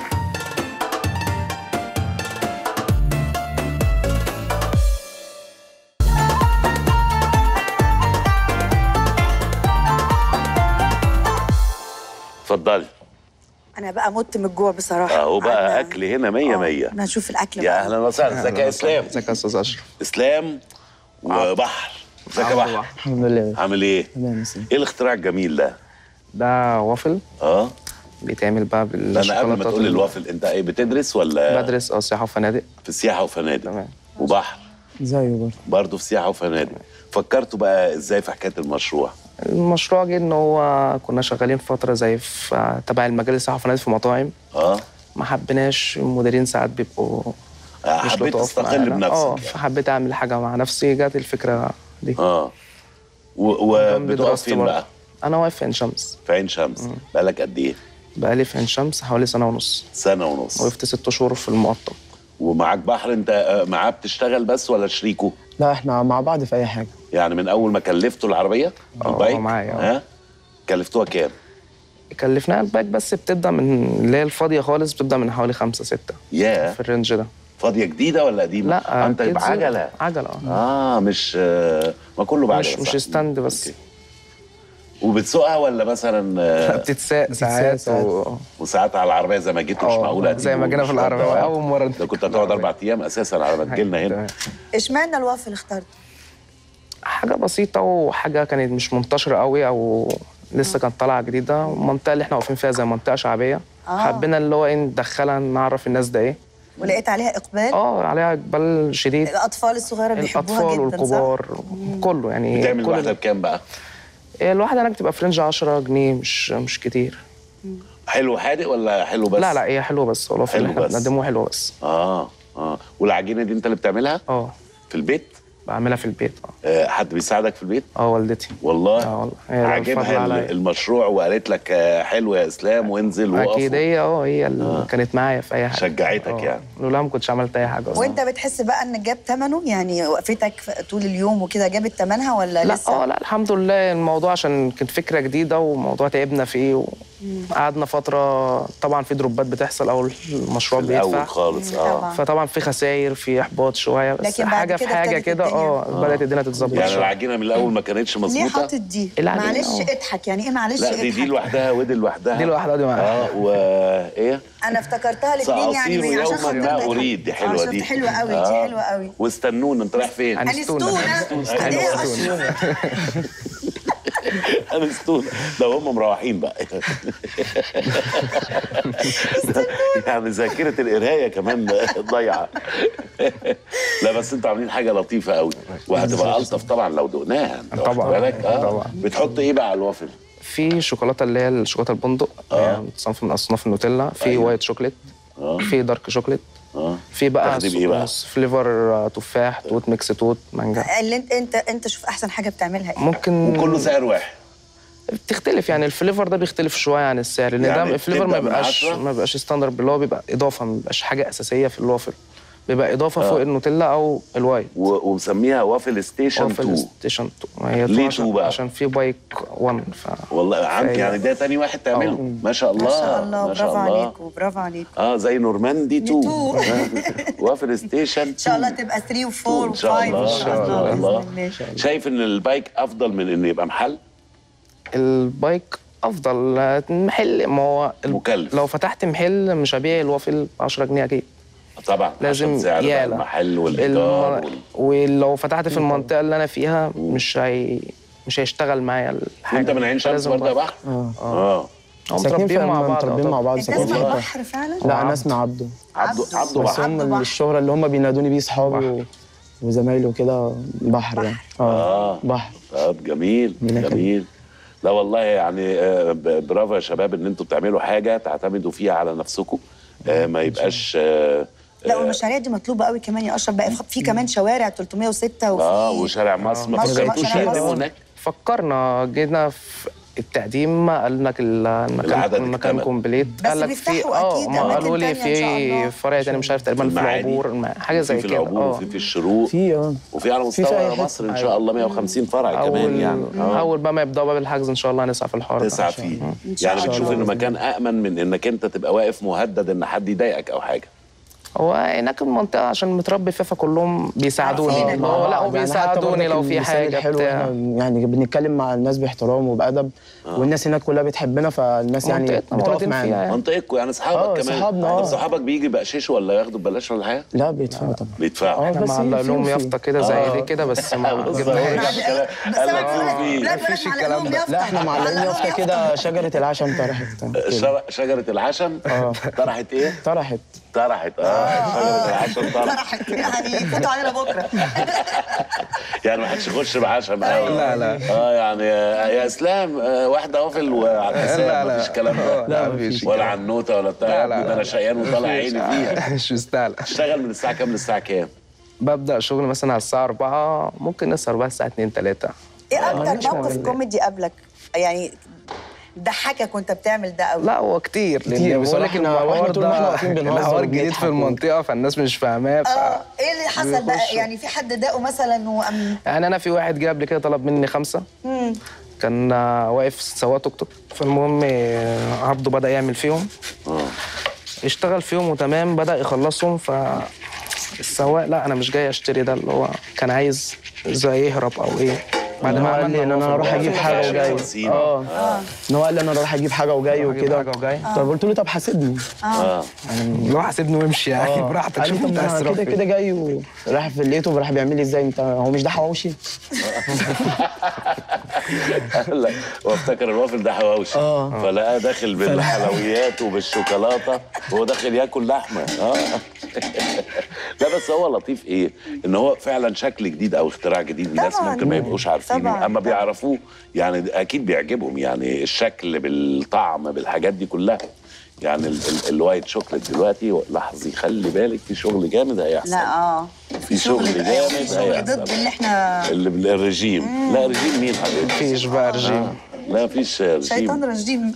اتفضلي انا بقى مت من الجوع بصراحه اهو بقى قعدنا- اكل هنا مية آه، مية انا هشوف الاكل يا بقى. اهلا وسهلا ازيك يا اسلام ازيك يا استاذ اشرف اسلام وبحر ازيك يا بحر الحمد لله عامل ايه تمام يا ايه الاختراع الجميل ده ده وافل اه بيتعمل بقى ده انا قبل ما بالشوكولاته تقول الوافل انت ايه بتدرس ولا بدرس اه سياحه وفنادق في سياحه وفنادق تمام وبحر زيه برضه برضه في سياحه وفنادق فكرتوا بقى ازاي في حكايه المشروع المشروع جه ان هو كنا شغالين فتره زي في تبع المجال السياحه وفنادق في مطاعم اه ما حبيناش المديرين ساعات بيبقوا آه، مش حبيت لطاف تستقل معانا. اه بنفسك يعني. فحبيت اعمل حاجه مع نفسي جت الفكره دي اه و- جنب وبتقف دراستي فين برضه. بقى انا واقف في عين شمس في عين شمس بقالك قد ايه بقالي في عين شمس حوالي سنه ونص سنه ونص وقفت ست شهور في المقطم ومعاك بحر انت آه، معاه بتشتغل بس ولا شريكه لا احنا مع بعض في اي حاجه يعني من اول ما كلفتوا العربيه اه، البايك معايا، اه. ها كلفتوها كام كلفناها الباك بس بتبدا من اللي هي الفاضيه خالص بتبدا من حوالي خمسة ستة ياه في الرينج ده فاضيه جديده ولا قديمه لا انت كيدز- بعجله عجله اه اه مش آه، ما كله بعجله مش مش صح؟ ستاند بس أوكي. وبتسوقها ولا مثلا آه، بتتساق ساعات ساعات. و... وساعات على العربيه زي ما جيتوا مش اه، معقوله زي ما جينا في هتيجوا العربية، مش أول مرة ده كنت هتقعد اربع ايام اساسا على ما تجيلنا هنا تمام. اشمعنى الوافل اخترت حاجه بسيطه وحاجه كانت مش منتشره قوي او لسه كانت طالعه جديده المنطقه اللي احنا واقفين فيها زي منطقه شعبيه آه. حبينا اللي هو ايه ندخلها نعرف الناس ده ايه ولقيت عليها اقبال اه عليها اقبال شديد الاطفال الصغيره بيحبوها الاطفال جدا صح؟ والكبار كله يعني بتعمل كل واحده بكام بقى إيه، الواحده هناك بتبقى في رينج 10 جنيه مش مش كتير حلو حادق ولا حلو بس لا لا هي حلوه بس والله في حلو اللي احنا بس. بنقدمه حلوه بس اه اه والعجينه دي انت اللي بتعملها اه في البيت بعملها في البيت اه آه حد بيساعدك في البيت اه والدتي والله اه والله هي ده الفضل عاجبها ال- عليا. المشروع وقالت لك آه، حلو يا اسلام وانزل وقف اكيد هي اه هي اللي كانت معايا في اي حاجه شجعتك اه. يعني. لولا ما كنتش عملت اي حاجه اصلا وانت بتحس بقى ان جاب ثمنه يعني وقفتك في- طول اليوم وكده جابت ثمنها ولا لا لسه اه لا الحمد لله الموضوع عشان كانت فكره جديده وموضوع تعبنا فيه وقعدنا فتره طبعا في دروبات بتحصل اول المشروع في الاول بيدفع خالص مم، اه طبعا. فطبعا في خسائر في احباط شويه بس لكن بعد حاجه في كده حاجه ابتدت كده الدنيا. اه بدات الدنيا تتظبط يعني شوية. العجينه من الاول ما كانتش ليه مظبوطه حاطط دي العجينة، معلش اه. اضحك يعني ايه معلش لا دي اضحك دي لوحدها ودي لوحدها دي لوحدها ودي معاها. اه وايه انا افتكرتها الاثنين يعني سأصير عشان يوما خاطر ما ده. اريد دي اه، حلوه شفت دي حلوه قوي دي حلوه قوي واستنونا انت رايح فين؟ أنستونا. انستونا ايه يا أشرف؟ انستونا ده هم مروحين بقى يعني ذاكره القرايه كمان ضايعه لا بس انتوا عاملين حاجه لطيفه قوي وهتبقى الطف طبعا لو دقناها انت واخد طبعا. بالك اه طبعا. بتحط ايه بقى على الوافل؟ في شوكولاته اللي هي الشوكولاته البندق اه. آه. صنف من اصناف النوتيلا في أيوة. وايت شوكليت اه في دارك شوكليت اه في بقى تاخدي بإيه بقى؟ صوص فليفر آه، تفاح توت ميكس توت مانجا اللي انت انت انت شوف احسن حاجه بتعملها ايه ممكن وكله سعر واحد بتختلف يعني الفليفر ده بيختلف شويه عن السعر لان يعني ده الفليفر ما بتبدأ من بيبقاش عشرة؟ ما بيبقاش ستاندرد اللي هو بيبقى اضافه ما بيبقاش حاجه اساسيه في الوافل بيبقى اضافه اه. فوق النوتيلا او الوايت و- ومسميها وافل ستيشن وافل 2 ستيشن 2 هي ليه عشان, two بقى؟ عشان في بايك 1 ف والله عندك فهي- يعني ده تاني واحد تعمله اه. ما شاء الله ما شاء الله ما شاء برافو الله عليكم برافو عليكم اه زي نورماندي 2 تو. وافل ستيشن ان شاء الله تبقى 3 و4 ان شاء الله و5 ان شاء الله الله باذن الله شايف ان البايك افضل من انه يبقى محل البايك افضل محل ما هو ال- مكلف. لو فتحت محل مش هبيع الوافل ب 10 جنيه اكيد طبعا لازم عشان سعر بقى يالا. المحل والايجار الم... وال... ولو فتحت في المنطقه اللي انا فيها مش هي... مش هيشتغل معايا الحاجه انت من عين شمس فلازم برضه يا بقى- بحر؟ اه هم ساكنين في متربيين مع بعض متربيين مع طبعاً. بعض انت ساكنين اسمك في بحر فعلا؟ لا انا اسمي عبده عبده عبده بس بحر هم بحر. الشهرة اللي هم بينادوني بيه صحابي و... وزمايلي وكده بحر يعني اه اه بحر طب جميل ربنا يخليك. جميل لا والله يعني آه، ب- برافو يا شباب ان انتوا بتعملوا حاجه تعتمدوا فيها على نفسكم آه، ما يبقاش آه، لا والمشاريع دي مطلوبه قوي كمان يا اشرف بقى في كمان شوارع 306 وفي اه وشارع مصر ما مصر- فكرتوش شارع تقدموا مصر. هناك فكرنا جينا في التقديم قال لك ال- المكان العدد المكان اكتمل. كومبليت بس قال لك في بيفتحوا اه أكيد ما أماكن قالوا لي تانية إن شاء الله. في فرع تاني مش عارف تقريبا في المعادي. العبور الم- حاجه زي في كده العبور اه وفي في الشروق في اه وفي على في مستوى في أي حتة. مصر ان شاء الله 150 فرع كمان اول يعني آه. اول بقى ما يبداوا باب الحجز ان شاء الله هنسعى في الحوار ده تسعى فيه شاء يعني الله. بتشوف انه مكان امن من انك انت تبقى واقف مهدد ان حد يضايقك او حاجه هو هناك المنطقه عشان متربي فيها فكلهم بيساعدوني عارفينك. اه لا يعني وبيساعدوني حتى لو برضك في المثال حاجه الحلو بتاع احنا يعني بنتكلم مع الناس باحترام وبادب والناس هناك كلها بتحبنا فالناس يعني منطقتنا بتقف مولودين معانا فيها. منطقتكم يعني آه، اصحابك كمان صحابنا، طب آه. صحابك بيجي بقششوا ولا ياخدوا ببلاش ولا حاجه؟ لا بيدفعوا طبعا بيدفعوا اه احنا بس معلق في لهم وفي. يافطه كده زي دي كده بس ما بص، جبناهاش هو قال لك- قال لك في- لا مفيش بلاش الكلام معلقين ده. يافطة. لا احنا معلقين معلقين يافطه كده شجره العشم طرحت كده. شر- شجره العشم آه. طرحت ايه؟ طرحت طرحت اه شجره العشم طرحت طرحت يعني فوتوا علينا بكره يعني ما حدش يخش بعشم قوي لا، لا. اه يعني آه، يا اسلام آه، واحده وافل وعلى الحساب لا، لا. مفيش الكلام ده لا، مفيش ولا عنوته ولا بتاع لا، يا لا، ابني ده انا لا. شقيان وطالع عيني فيها مش مستاهله تشتغل من الساعه كام للساعه كام؟ ببدا شغل مثلا على الساعه 4 ممكن نسهر بقى الساعه 2 3 ايه ماليش اكتر موقف مواعيد. كوميدي قبلك يعني ضحكك وانت بتعمل ده قوي لا هو كتير كتير. لان بس بقول لك إحنا- وإحنا الحوار طول ما إحنا ده واقفين بنهزر الحوار جديد وبنضحك في و- المنطقه فالناس مش فاهماه ف... اه ايه اللي حصل بقى بيخشوا. يعني في حد داقه مثلا وقام يعني انا في واحد جه قبل كده طلب مني خمسه كان آه، واقف سواق توك توك فالمهم آه، عبده بدا يعمل فيهم اشتغل فيهم وتمام بدا يخلصهم ف السواق لا انا مش جاي اشتري ده اللي هو كان عايز زي يهرب او ايه بعد إن ما هو قال لي عملنا ان انا موقف اروح ده. اجيب حاجه وجاي خمسين. اه ان هو قال لي انا اروح اجيب حاجه وجاي أجيب وكده حاجة وجاي. طب قلت له طب حاسبني اه لو حاسبني وامشي يعني آه. براحتك قال لي شوف طب انت عايز انا تروح كده فين. كده جاي وراح في لقيته راح بيعمل لي ازاي انت هو مش ده حواوشي قال لك وافتكر الوافل ده حواوشي آه. فلقاه داخل بالحلويات وبالشوكولاته وهو داخل ياكل لحمه اه لا بس هو لطيف ايه ان هو فعلا شكل جديد او اختراع جديد الناس طبعاً. ممكن ما يبقوش عارفينه طبعاً، اما طبعاً. بيعرفوه يعني اكيد بيعجبهم يعني الشكل بالطعم بالحاجات دي كلها يعني ال- ال- الوايت شوكليت دلوقتي لحظي خلي بالك في شغل جامد هيحصل لا اه في شغل أيوة، جامد في شغل هيحصل. ضد اللي احنا اللي بالرجيم لا رجيم مين حبيبي مفيش بقى رجيم لا مفيش رجيم شيطان رجيم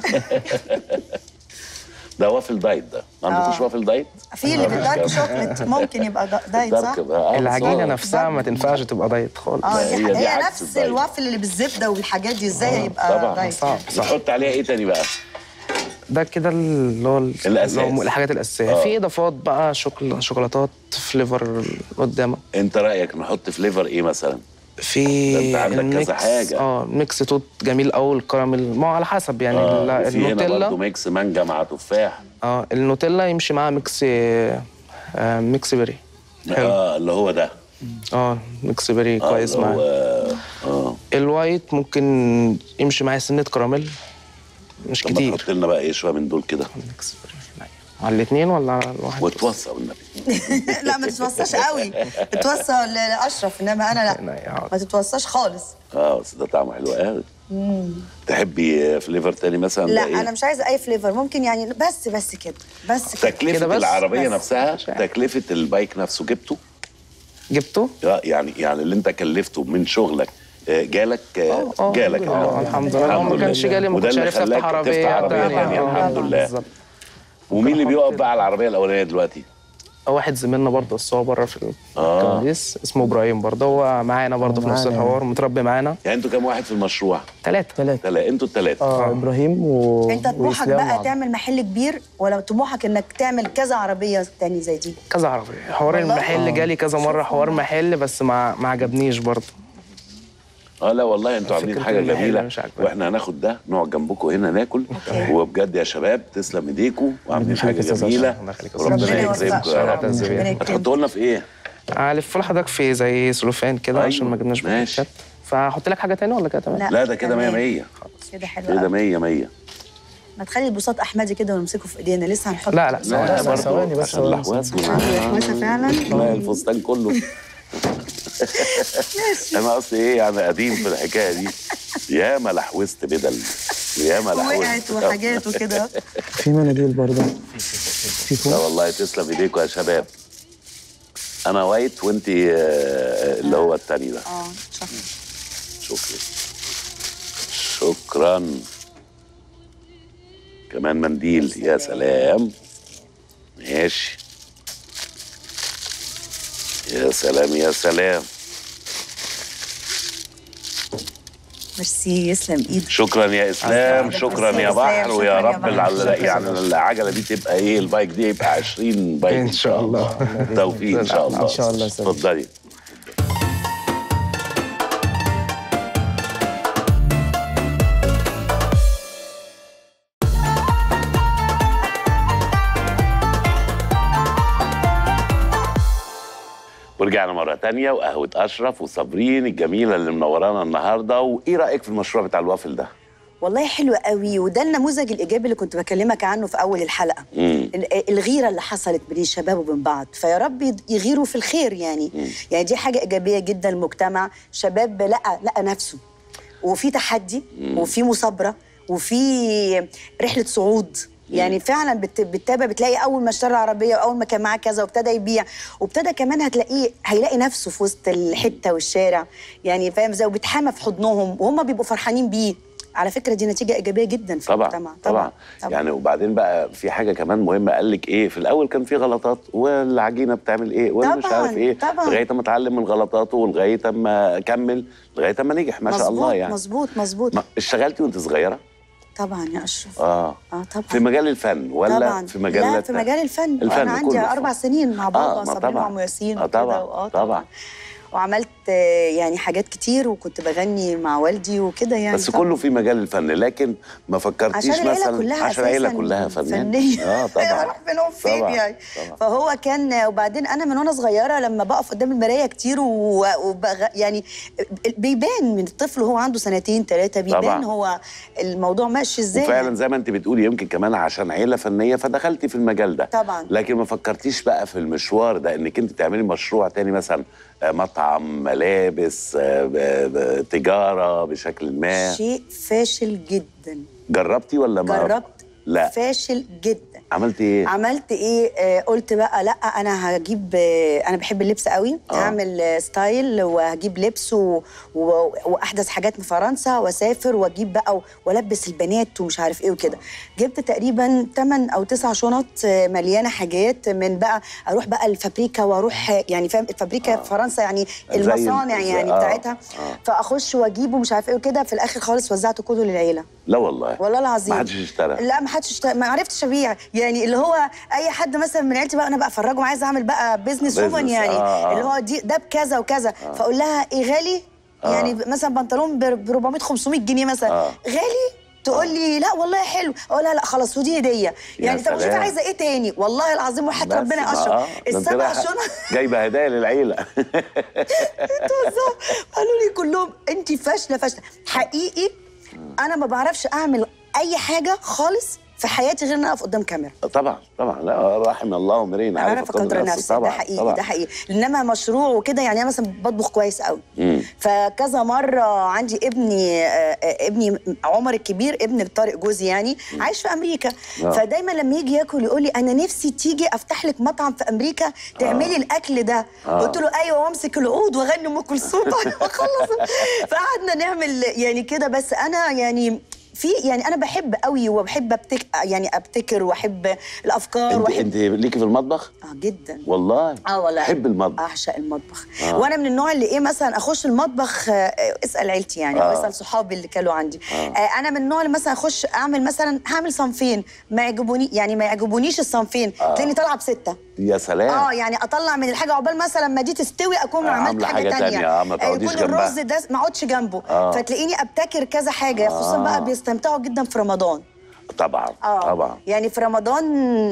ده وافل دايت ده ما عندكوش آه. وافل دايت في اللي بالدارك شوكليت ممكن يبقى دا- دايت صح؟ الدارك بقى، آه، العجينه بالظبط. نفسها ما تنفعش تبقى دايت خالص اه هي دي, دي هي عكس نفس الدايت. الوافل اللي بالزبده والحاجات دي ازاي هيبقى طبعا دايت صعب بتحط عليها ايه تاني بقى؟ ده كده اللي هو ال- الأساس. اللي هو الحاجات الاساسيه آه. في اضافات بقى شوكل شوكولاتات فليفر قدامك انت رايك نحط فليفر ايه مثلا؟ في ده انت عندك كذا الميكس- حاجة. اه ميكس توت جميل قوي الكراميل ما هو على حسب يعني ال- آه وفي هنا برضه النوتيلا ميكس مانجا مع تفاح اه النوتيلا يمشي معاها ميكس آه ميكس بيري حلو اه اللي هو ده اه ميكس بيري آه كويس اللي هو معاه اه الوايت ممكن يمشي معاه سنه كراميل مش طب ما كتير تحط لنا بقى ايه شويه من دول كده ميكس بيري على الاثنين ولا على الواحد وتوصى والنبي لا ما تتوصاش قوي تتوصى ل- لاشرف انما انا لا لا ما تتوصاش خالص اه بس ده طعمه حلو قوي تحبي فليفر تاني مثلا لا ده إيه؟ انا مش عايزه اي فليفر ممكن يعني بس بس كده بس كده تكلفه كده بس؟ العربيه بس. نفسها مش عارف. تكلفه البايك نفسه جبته جبته آه، يعني يعني اللي انت كلفته من شغلك آه، جالك آه، آه، جالك آه، الحمد لله. لو ما كانش جالي ما وده كنتش اللي عرفت خلاك افتح عربيه تفتح عربيه تانية. تانية آه، الحمد لله بالظبط. ومين اللي ممكن بيقف أحط- بقى على العربيه الاولانيه دلوقتي؟ واحد زميلنا برضه بس هو بره في آه. الكواليس اسمه ابراهيم برضه هو معانا برضه في نفس معانا. الحوار متربي معانا يعني انتوا كام واحد في المشروع؟ ثلاثه ثلاثة تلا انتوا الثلاثه اه ابراهيم و انت طموحك وإسلام بقى وعبد. تعمل محل كبير ولا طموحك انك تعمل كذا عربيه تاني زي دي كذا عربيه حوار والله؟ المحل آه. جالي كذا مره حوار محل بس ما ما عجبنيش برضه اه لا والله انتوا عاملين فكرة حاجه المحل جميله مش عاجباني. واحنا هناخد ده نقعد جنبكم هنا ناكل وبجد يا شباب تسلم ايديكم وعاملين حاجه يخليك يا أستاذ جميله الله يخليك يا أستاذ. وربنا ربنا يكرمكم يوفقك. يا رب ربنا يكرمك. هتحطوا لنا في ايه؟ هلف لحضرتك في زي سلوفان كده أيوة، عشان ما جبناش ماشي. باكيت فهحط لك حاجه تاني ولا كده تمام؟ لا ده كده 100 تمام. 100 كده حلو كده قوي 100 100 ما تخلي البساط احمدي كده ونمسكه في ايدينا لسه هنحط لا لا لا ثواني لا بس. بس ثواني برضه بس عشان ثواني. الاحواز الأحواسة فعلا؟ لا الفستان كله انا اصلي ايه يعني قديم في الحكايه دي ياما لحوست بدل ياما لحوست وقعت وحاجات وكده في مناديل برضه في لا فوق والله تسلم ايديكم يا شباب انا وايت وانت اللي هو التاني ده اه شكرا شكرا شكرا كمان منديل يا سلام ماشي يا سلام يا سلام ميرسي يسلم ايدك شكرا يا اسلام أسلم. شكرا يا أسلم. بحر شكراً ويا يا رب بحر. العل- يعني العجله دي تبقى ايه البايك دي يبقى 20 بايك إن شاء الله. توفيق ان شاء الله إن شاء الله يا سيدي. اتفضلي ورجعنا مرة تانية وقهوة أشرف وصابرين الجميلة اللي منورانا النهاردة وإيه رأيك في المشروع بتاع الوافل ده؟ والله حلو قوي وده النموذج الايجابي اللي كنت بكلمك عنه في اول الحلقه مم. ال- الغيره اللي حصلت بين الشباب وبين بعض فيا رب يد- يغيروا في الخير يعني يعني دي حاجه ايجابيه جدا المجتمع شباب لقى لقى نفسه وفي تحدي وفي مثابره وفي رحله صعود يعني فعلا بت- بتتابع بتلاقي اول ما اشترى عربيه واول ما كان معاه كذا وابتدى يبيع وابتدى كمان هتلاقيه هيلاقي نفسه في وسط الحته والشارع يعني فاهم ازاي وبيتحامى في حضنهم وهم بيبقوا فرحانين بيه على فكره دي نتيجه ايجابيه جدا في طبعا المجتمع طبعا, طبعا. يعني وبعدين بقى في حاجه كمان مهمه قال لك ايه في الاول كان في غلطات والعجينه بتعمل ايه وانا مش طبعاً، عارف ايه طبعاً. لغايه ما اتعلم من غلطاته ولغايه ما كمل لغايه ما نجح ما شاء الله مظبوط، يعني مظبوط مظبوط ما اشتغلتي وانت صغيره طبعا يا اشرف اه اه طبعا في مجال الفن ولا طبعا في مجال لا في مجال الفن, الفن انا عندي كله. اربع سنين مع بابا آه، ما صابرين طبعاً. وعم ياسين آه، وكده، طبعاً، وآه طبعاً. وعملت آه، يعني حاجات كتير وكنت بغني مع والدي وكده يعني بس طبعاً. كله في مجال الفن لكن ما فكرتيش عشان العيله مثلا كلها عشان العيله أساساً كلها فنان فنيه اه طبعا راح منهم فين طبعاً، يعني طبعاً. فهو كان وبعدين انا من وانا صغيره لما بقف قدام المرايه كتير و... وبغ... يعني بيبان من الطفل وهو عنده سنتين ثلاثه بيبان طبعاً. هو الموضوع ماشي ازاي وفعلا زي ما انت بتقولي يمكن كمان عشان عيله فنيه فدخلتي في المجال ده طبعاً. لكن ما فكرتيش بقى في المشوار ده انك انت تعملي مشروع تاني مثلا آه، مطعم ملابس آه، ب- ب- تجاره بشكل ما شيء فاشل جدا جربتي ولا ما جربت لا فاشل جدا عملتي ايه عملت ايه آه قلت بقى لا انا هجيب آه انا بحب اللبس قوي آه. هعمل آه ستايل وهجيب لبس و... و... واحدث حاجات من فرنسا واسافر واجيب بقى و... والبس البنات ومش عارف ايه وكده جبت تقريبا 8 او 9 شنط آه، مليانه حاجات من بقى اروح بقى الفابريكا واروح آه، يعني فاهم الفابريكا في فرنسا يعني زي المصانع ال- يعني آه، بتاعتها آه. فاخش واجيبه ومش عارف ايه وكده في الاخر خالص وزعته كله للعيله لا والله والله العظيم ما حدش اشترى لا ما حدش اشترى ما عرفتش ابيع يعني اللي هو اي حد مثلا من عيلتي بقى انا بقى افرجهم عايزه اعمل بقى بيزنس وومن بيزنس، يعني آه، آه. اللي هو دي ده بكذا وكذا فاقول لها ايه غالي آه. يعني مثلا بنطلون ب 400 500 جنيه مثلا آه. غالي تقول لي لا والله حلو اقول لها لا خلاص ودي هديه يعني طب شوفي سلام. عايزه ايه تاني والله العظيم وحياه بس ربنا ما- اشرف آه، ده انت السبع رايحة شنط جايبه هدايا للعيله بالظبط قالوا لي كلهم انت فاشله فاشله حقيقي انا ما بعرفش اعمل اي حاجه خالص في حياتي غير ان اقف قدام كاميرا طبعا طبعا لا رحم الله امرئ انا عارف عارفه قدر نفسي طبعا ده حقيقي طبعا. ده حقيقي انما مشروع وكده يعني انا مثلا بطبخ كويس قوي مم. فكذا مره عندي ابني آه، آه، ابني عمر الكبير ابن طارق جوزي يعني عايش في امريكا آه. فدايما لما يجي ياكل يقول لي انا نفسي تيجي افتح لك مطعم في امريكا تعملي الاكل ده آه. قلت له ايوه وامسك العود واغني ام كلثوم بعد ما اخلص فقعدنا نعمل يعني كده بس انا يعني في يعني انا بحب قوي وبحب أبتك يعني ابتكر واحب الافكار انت واحب انت ليكي في المطبخ اه جدا والله اه والله حب المطبخ اعشق المطبخ آه. آه. وانا من النوع اللي ايه مثلا اخش المطبخ آه، اسال عيلتي يعني آه. او اسال صحابي اللي كانوا عندي آه. آه. انا من النوع اللي مثلا اخش اعمل مثلا هعمل صنفين ما يعجبوني يعني ما يعجبونيش الصنفين آه. تلاقيني طالعه بسته يا سلام اه يعني اطلع من الحاجه عقبال مثلا ما دي تستوي اكون آه، عملت عاملة حاجه, حاجة تانية, تانية، آه، ما تقعديش يكون جنبها. الرز ده ما اقعدش جنبه آه. فتلاقيني ابتكر كذا حاجه خصوصا آه. بقى بيستمتعوا جدا في رمضان طبعا اه طبعا يعني في رمضان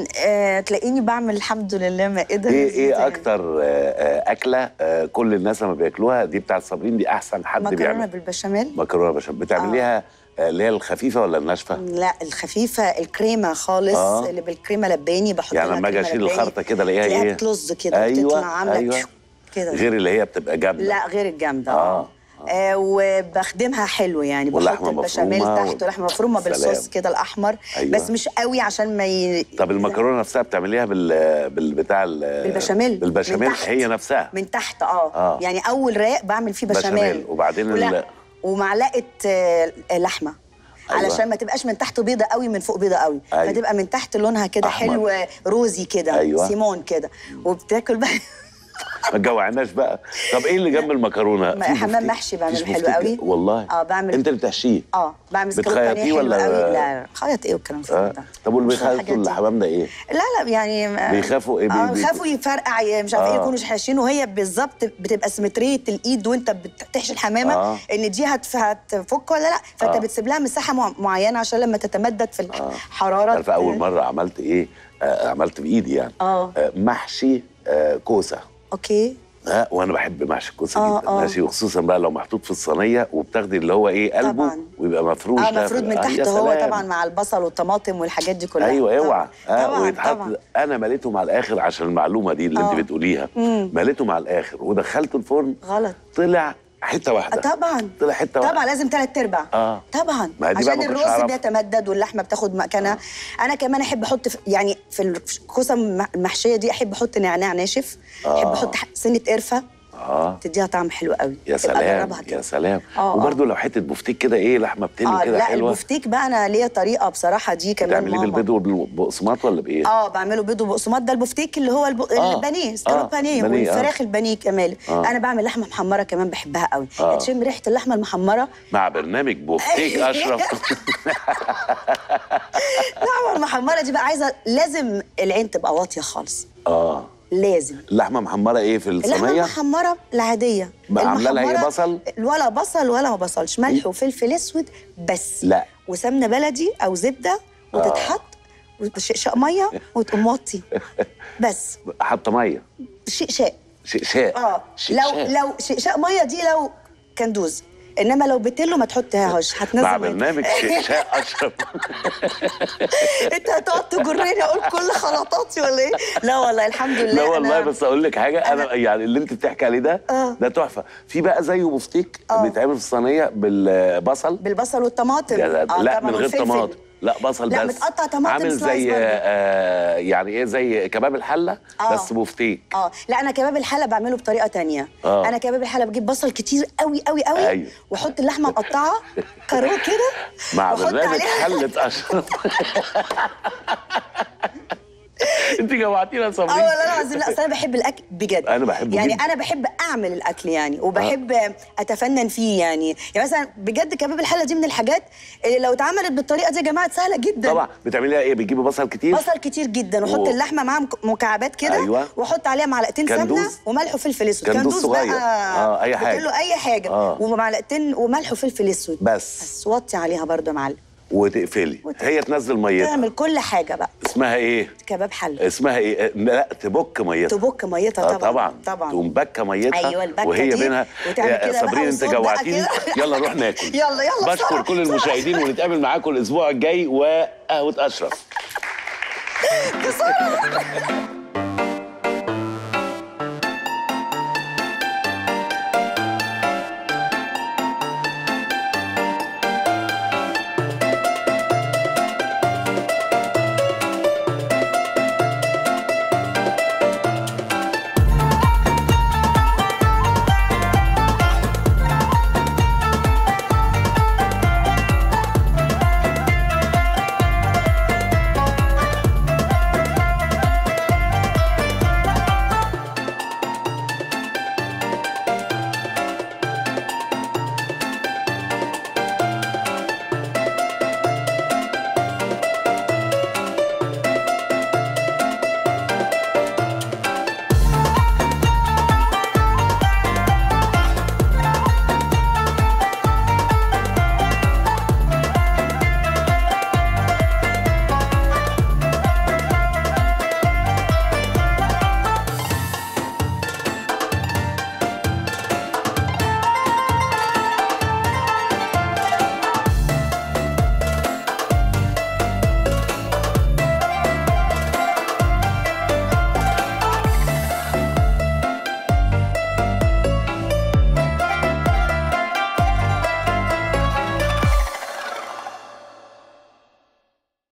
آه تلاقيني بعمل الحمد لله مائده ايه لذيذة ايه يعني. اكتر آه، آه، اكله آه، كل الناس لما بياكلوها دي بتاعت صابرين دي احسن حد مكرونه بيعمل بالبشاميل مكرونه بشاميل بتعمليها آه، اللي هي الخفيفه ولا الناشفه لا الخفيفه الكريمه خالص آه. اللي بالكريمه لباني بحط يعني لها لما اجي كريمة اشيل لباني. الخرطه كده الاقيها تلاقيها ايه بتلز كده ايوه بتطلع عامله ايوه كده غير اللي هي بتبقى جامده لا غير الجامده آه. آه وبخدمها حلو يعني بحط واللحمة البشاميل مفرومة تحت ولحمه مفرومه سلام. بالصوص كده الاحمر أيوة. بس مش قوي عشان ما ي... طب المكرونه نفسها بتعمليها بال بالبتاع ال- بالبشاميل. بالبشاميل من تحت. هي نفسها من تحت اه, آه. يعني اول رق بعمل فيه بشاميل, بشاميل، وبعدين ولا ال- ومعلقه آه، لحمه أيوة. علشان ما تبقاش من تحت بيضه قوي من فوق بيضه قوي أيوة. فتبقى من تحت لونها كده أحمر. حلو روزي كده أيوة. سيمون كده وبتاكل بقى ما تجوعناش بقى طب ايه اللي جنب المكرونه ما- في حمام بفتيك؟ محشي بعمله فيش حلو بفتيك؟ قوي. والله اه بعمل انت اللي بتحشيه اه بعمل بتخيطيه سكالوبانيه حلو ولا- قوي لا خيط ايه والكلام آه. ده طب واللي مش الحاجات بيخافوا دي. الحمام ده ايه لا لا يعني ما- بيخافوا إيه؟ بي- اه بي- بيخافوا يفرقع ي- مش عارف آه. ايه يكونوا حاشين وهي بالظبط بتبقى سيمتريه الايد وانت بتحشي الحمامه آه. ان دي هتف- هتفك ولا لا فانت آه. بتسيب لها مساحه مع- معينه عشان لما تتمدد في الحراره عارفه اول مره عملت ايه آه عملت بايدي يعني اه آه محشي آه كوسه اوكي ها وانا بحب محشي الكوسه آه، جدا آه. ماشي وخصوصا بقى لو محطوط في الصينيه وبتاخدي اللي هو ايه قلبه طبعاً. ويبقى مفروش اه ده مفروض في- من آه، تحت يا هو سلام. طبعا مع البصل والطماطم والحاجات دي كلها ايوه اوعى طبعا آه طبعا, ويتحط طبعا. انا مليتهم على الاخر عشان المعلومه دي اللي آه. انت بتقوليها مم. مليتهم على الاخر ودخلته الفرن غلط طلع حته آه واحده طبعا طلع حته واحده طبعا لازم ثلاث ارباع اه طبعا ما دي بقى عشان ما كنتش الرز أعرف. بيتمدد واللحمه بتاخد مكانها انا كمان احب احط في يعني في الكوسه الم- المحشيه دي احب احط نعناع ناشف آه. احب احط ح- سنه قرفه اه تديها طعم حلو قوي يا ابقى سلام جربها كده. يا سلام آه، وبرده لو حته بفتيك كده ايه لحمه بتلي اه كده لا حلوه البفتيك بقى انا ليا طريقه بصراحه دي كمان بتعمليه ماما بالبيض والبقسماط ولا بايه؟ اه بعمله بيض وبقسماط ده البفتيك اللي هو الب... آه. البانيه آه، ستروب بانيه بانيه، آه. والفراخ البانيه كمان آه. انا بعمل لحمه محمره كمان بحبها قوي آه. تشم ريحه اللحمه المحمره مع برنامج بفتيك اشرف اللحمه المحمره دي بقى عايزه لازم العين تبقى واطيه خالص اه لازم اللحمه محمره ايه في اللحمه الصينيه؟ المحمره العاديه بقى عاملة لها إيه، المحمرة بصل؟ ولا بصل ولا ما بصلش ملح وفلفل اسود بس لا. وسمنه بلدي او زبده وتتحط وتشقشق ميه وتقوم موطي بس حاطه ميه شقشاق شقشاق اه لو شقشاق. لو شقشاق ميه دي لو كندوز انما لو بتلو ما تحطهاش هتنزل مع مية. برنامج شقشاق اشرف انت هتقعد تجرني اقول كل خلطاتي ولا ايه؟ لا والله الحمد لله لا والله أنا- بس اقول لك حاجه انا يعني اللي انت بتحكي عليه ده آه. ده تحفه في بقى زيه بفتيك بيتعمل في الصينيه بالبصل بالبصل والطماطم يا لا, آه لا طبعاً من غير والفلفل. طماطم لا بصل لا، بس متقطع طماطم عامل سلايس زي برضه. آه يعني ايه زي كباب الحله آه. بس بفتيك اه لا انا كباب الحله بعمله بطريقه تانية آه. انا كباب الحله بجيب بصل كتير قوي قوي قوي أيوة. واحط اللحمه مقطعه كارو كده مع وأحط برنامج عليها- حله اشرف انت جوعتينا يا اه صابرين والله العظيم لا اصل انا بحب الاكل بجد أنا بحبه يعني جداً. انا بحب اعمل الاكل يعني وبحب اتفنن فيه يعني يعني مثلا بجد كباب الحله دي من الحاجات اللي لو اتعملت بالطريقه دي يا جماعه سهله جدا طبعا بتعمليها ايه بتجيبي بصل كتير بصل كتير جدا واحط و- اللحمه معاها مك- مكعبات كده أيوة. واحط عليها معلقتين سمنه كندوز؟ وملح وفلفل اسود كندوز صغير. بقى آه، أي حاجة. قلت له اي حاجه آه. ومعلقتين وملح وفلفل اسود بس بس وطي عليها برضو يا معلم وتقفلي هي تنزل ميتها تعمل كل حاجه بقى اسمها ايه كباب حله اسمها ايه لا تبك ميتها تبك ميتها آه طبعا طبعا طبعا تقوم بكه ميتها أيوة، البكة وهي دي، بينها وتعمل يا كده بقى صابرين انت والصوت بقى جوعتيني كده. يلا نروح ناكل يلا يلا بشكر بسرعة، كل بسرعة. المشاهدين ونتقابل معاكم الاسبوع الجاي وقهوه اشرف بسرعه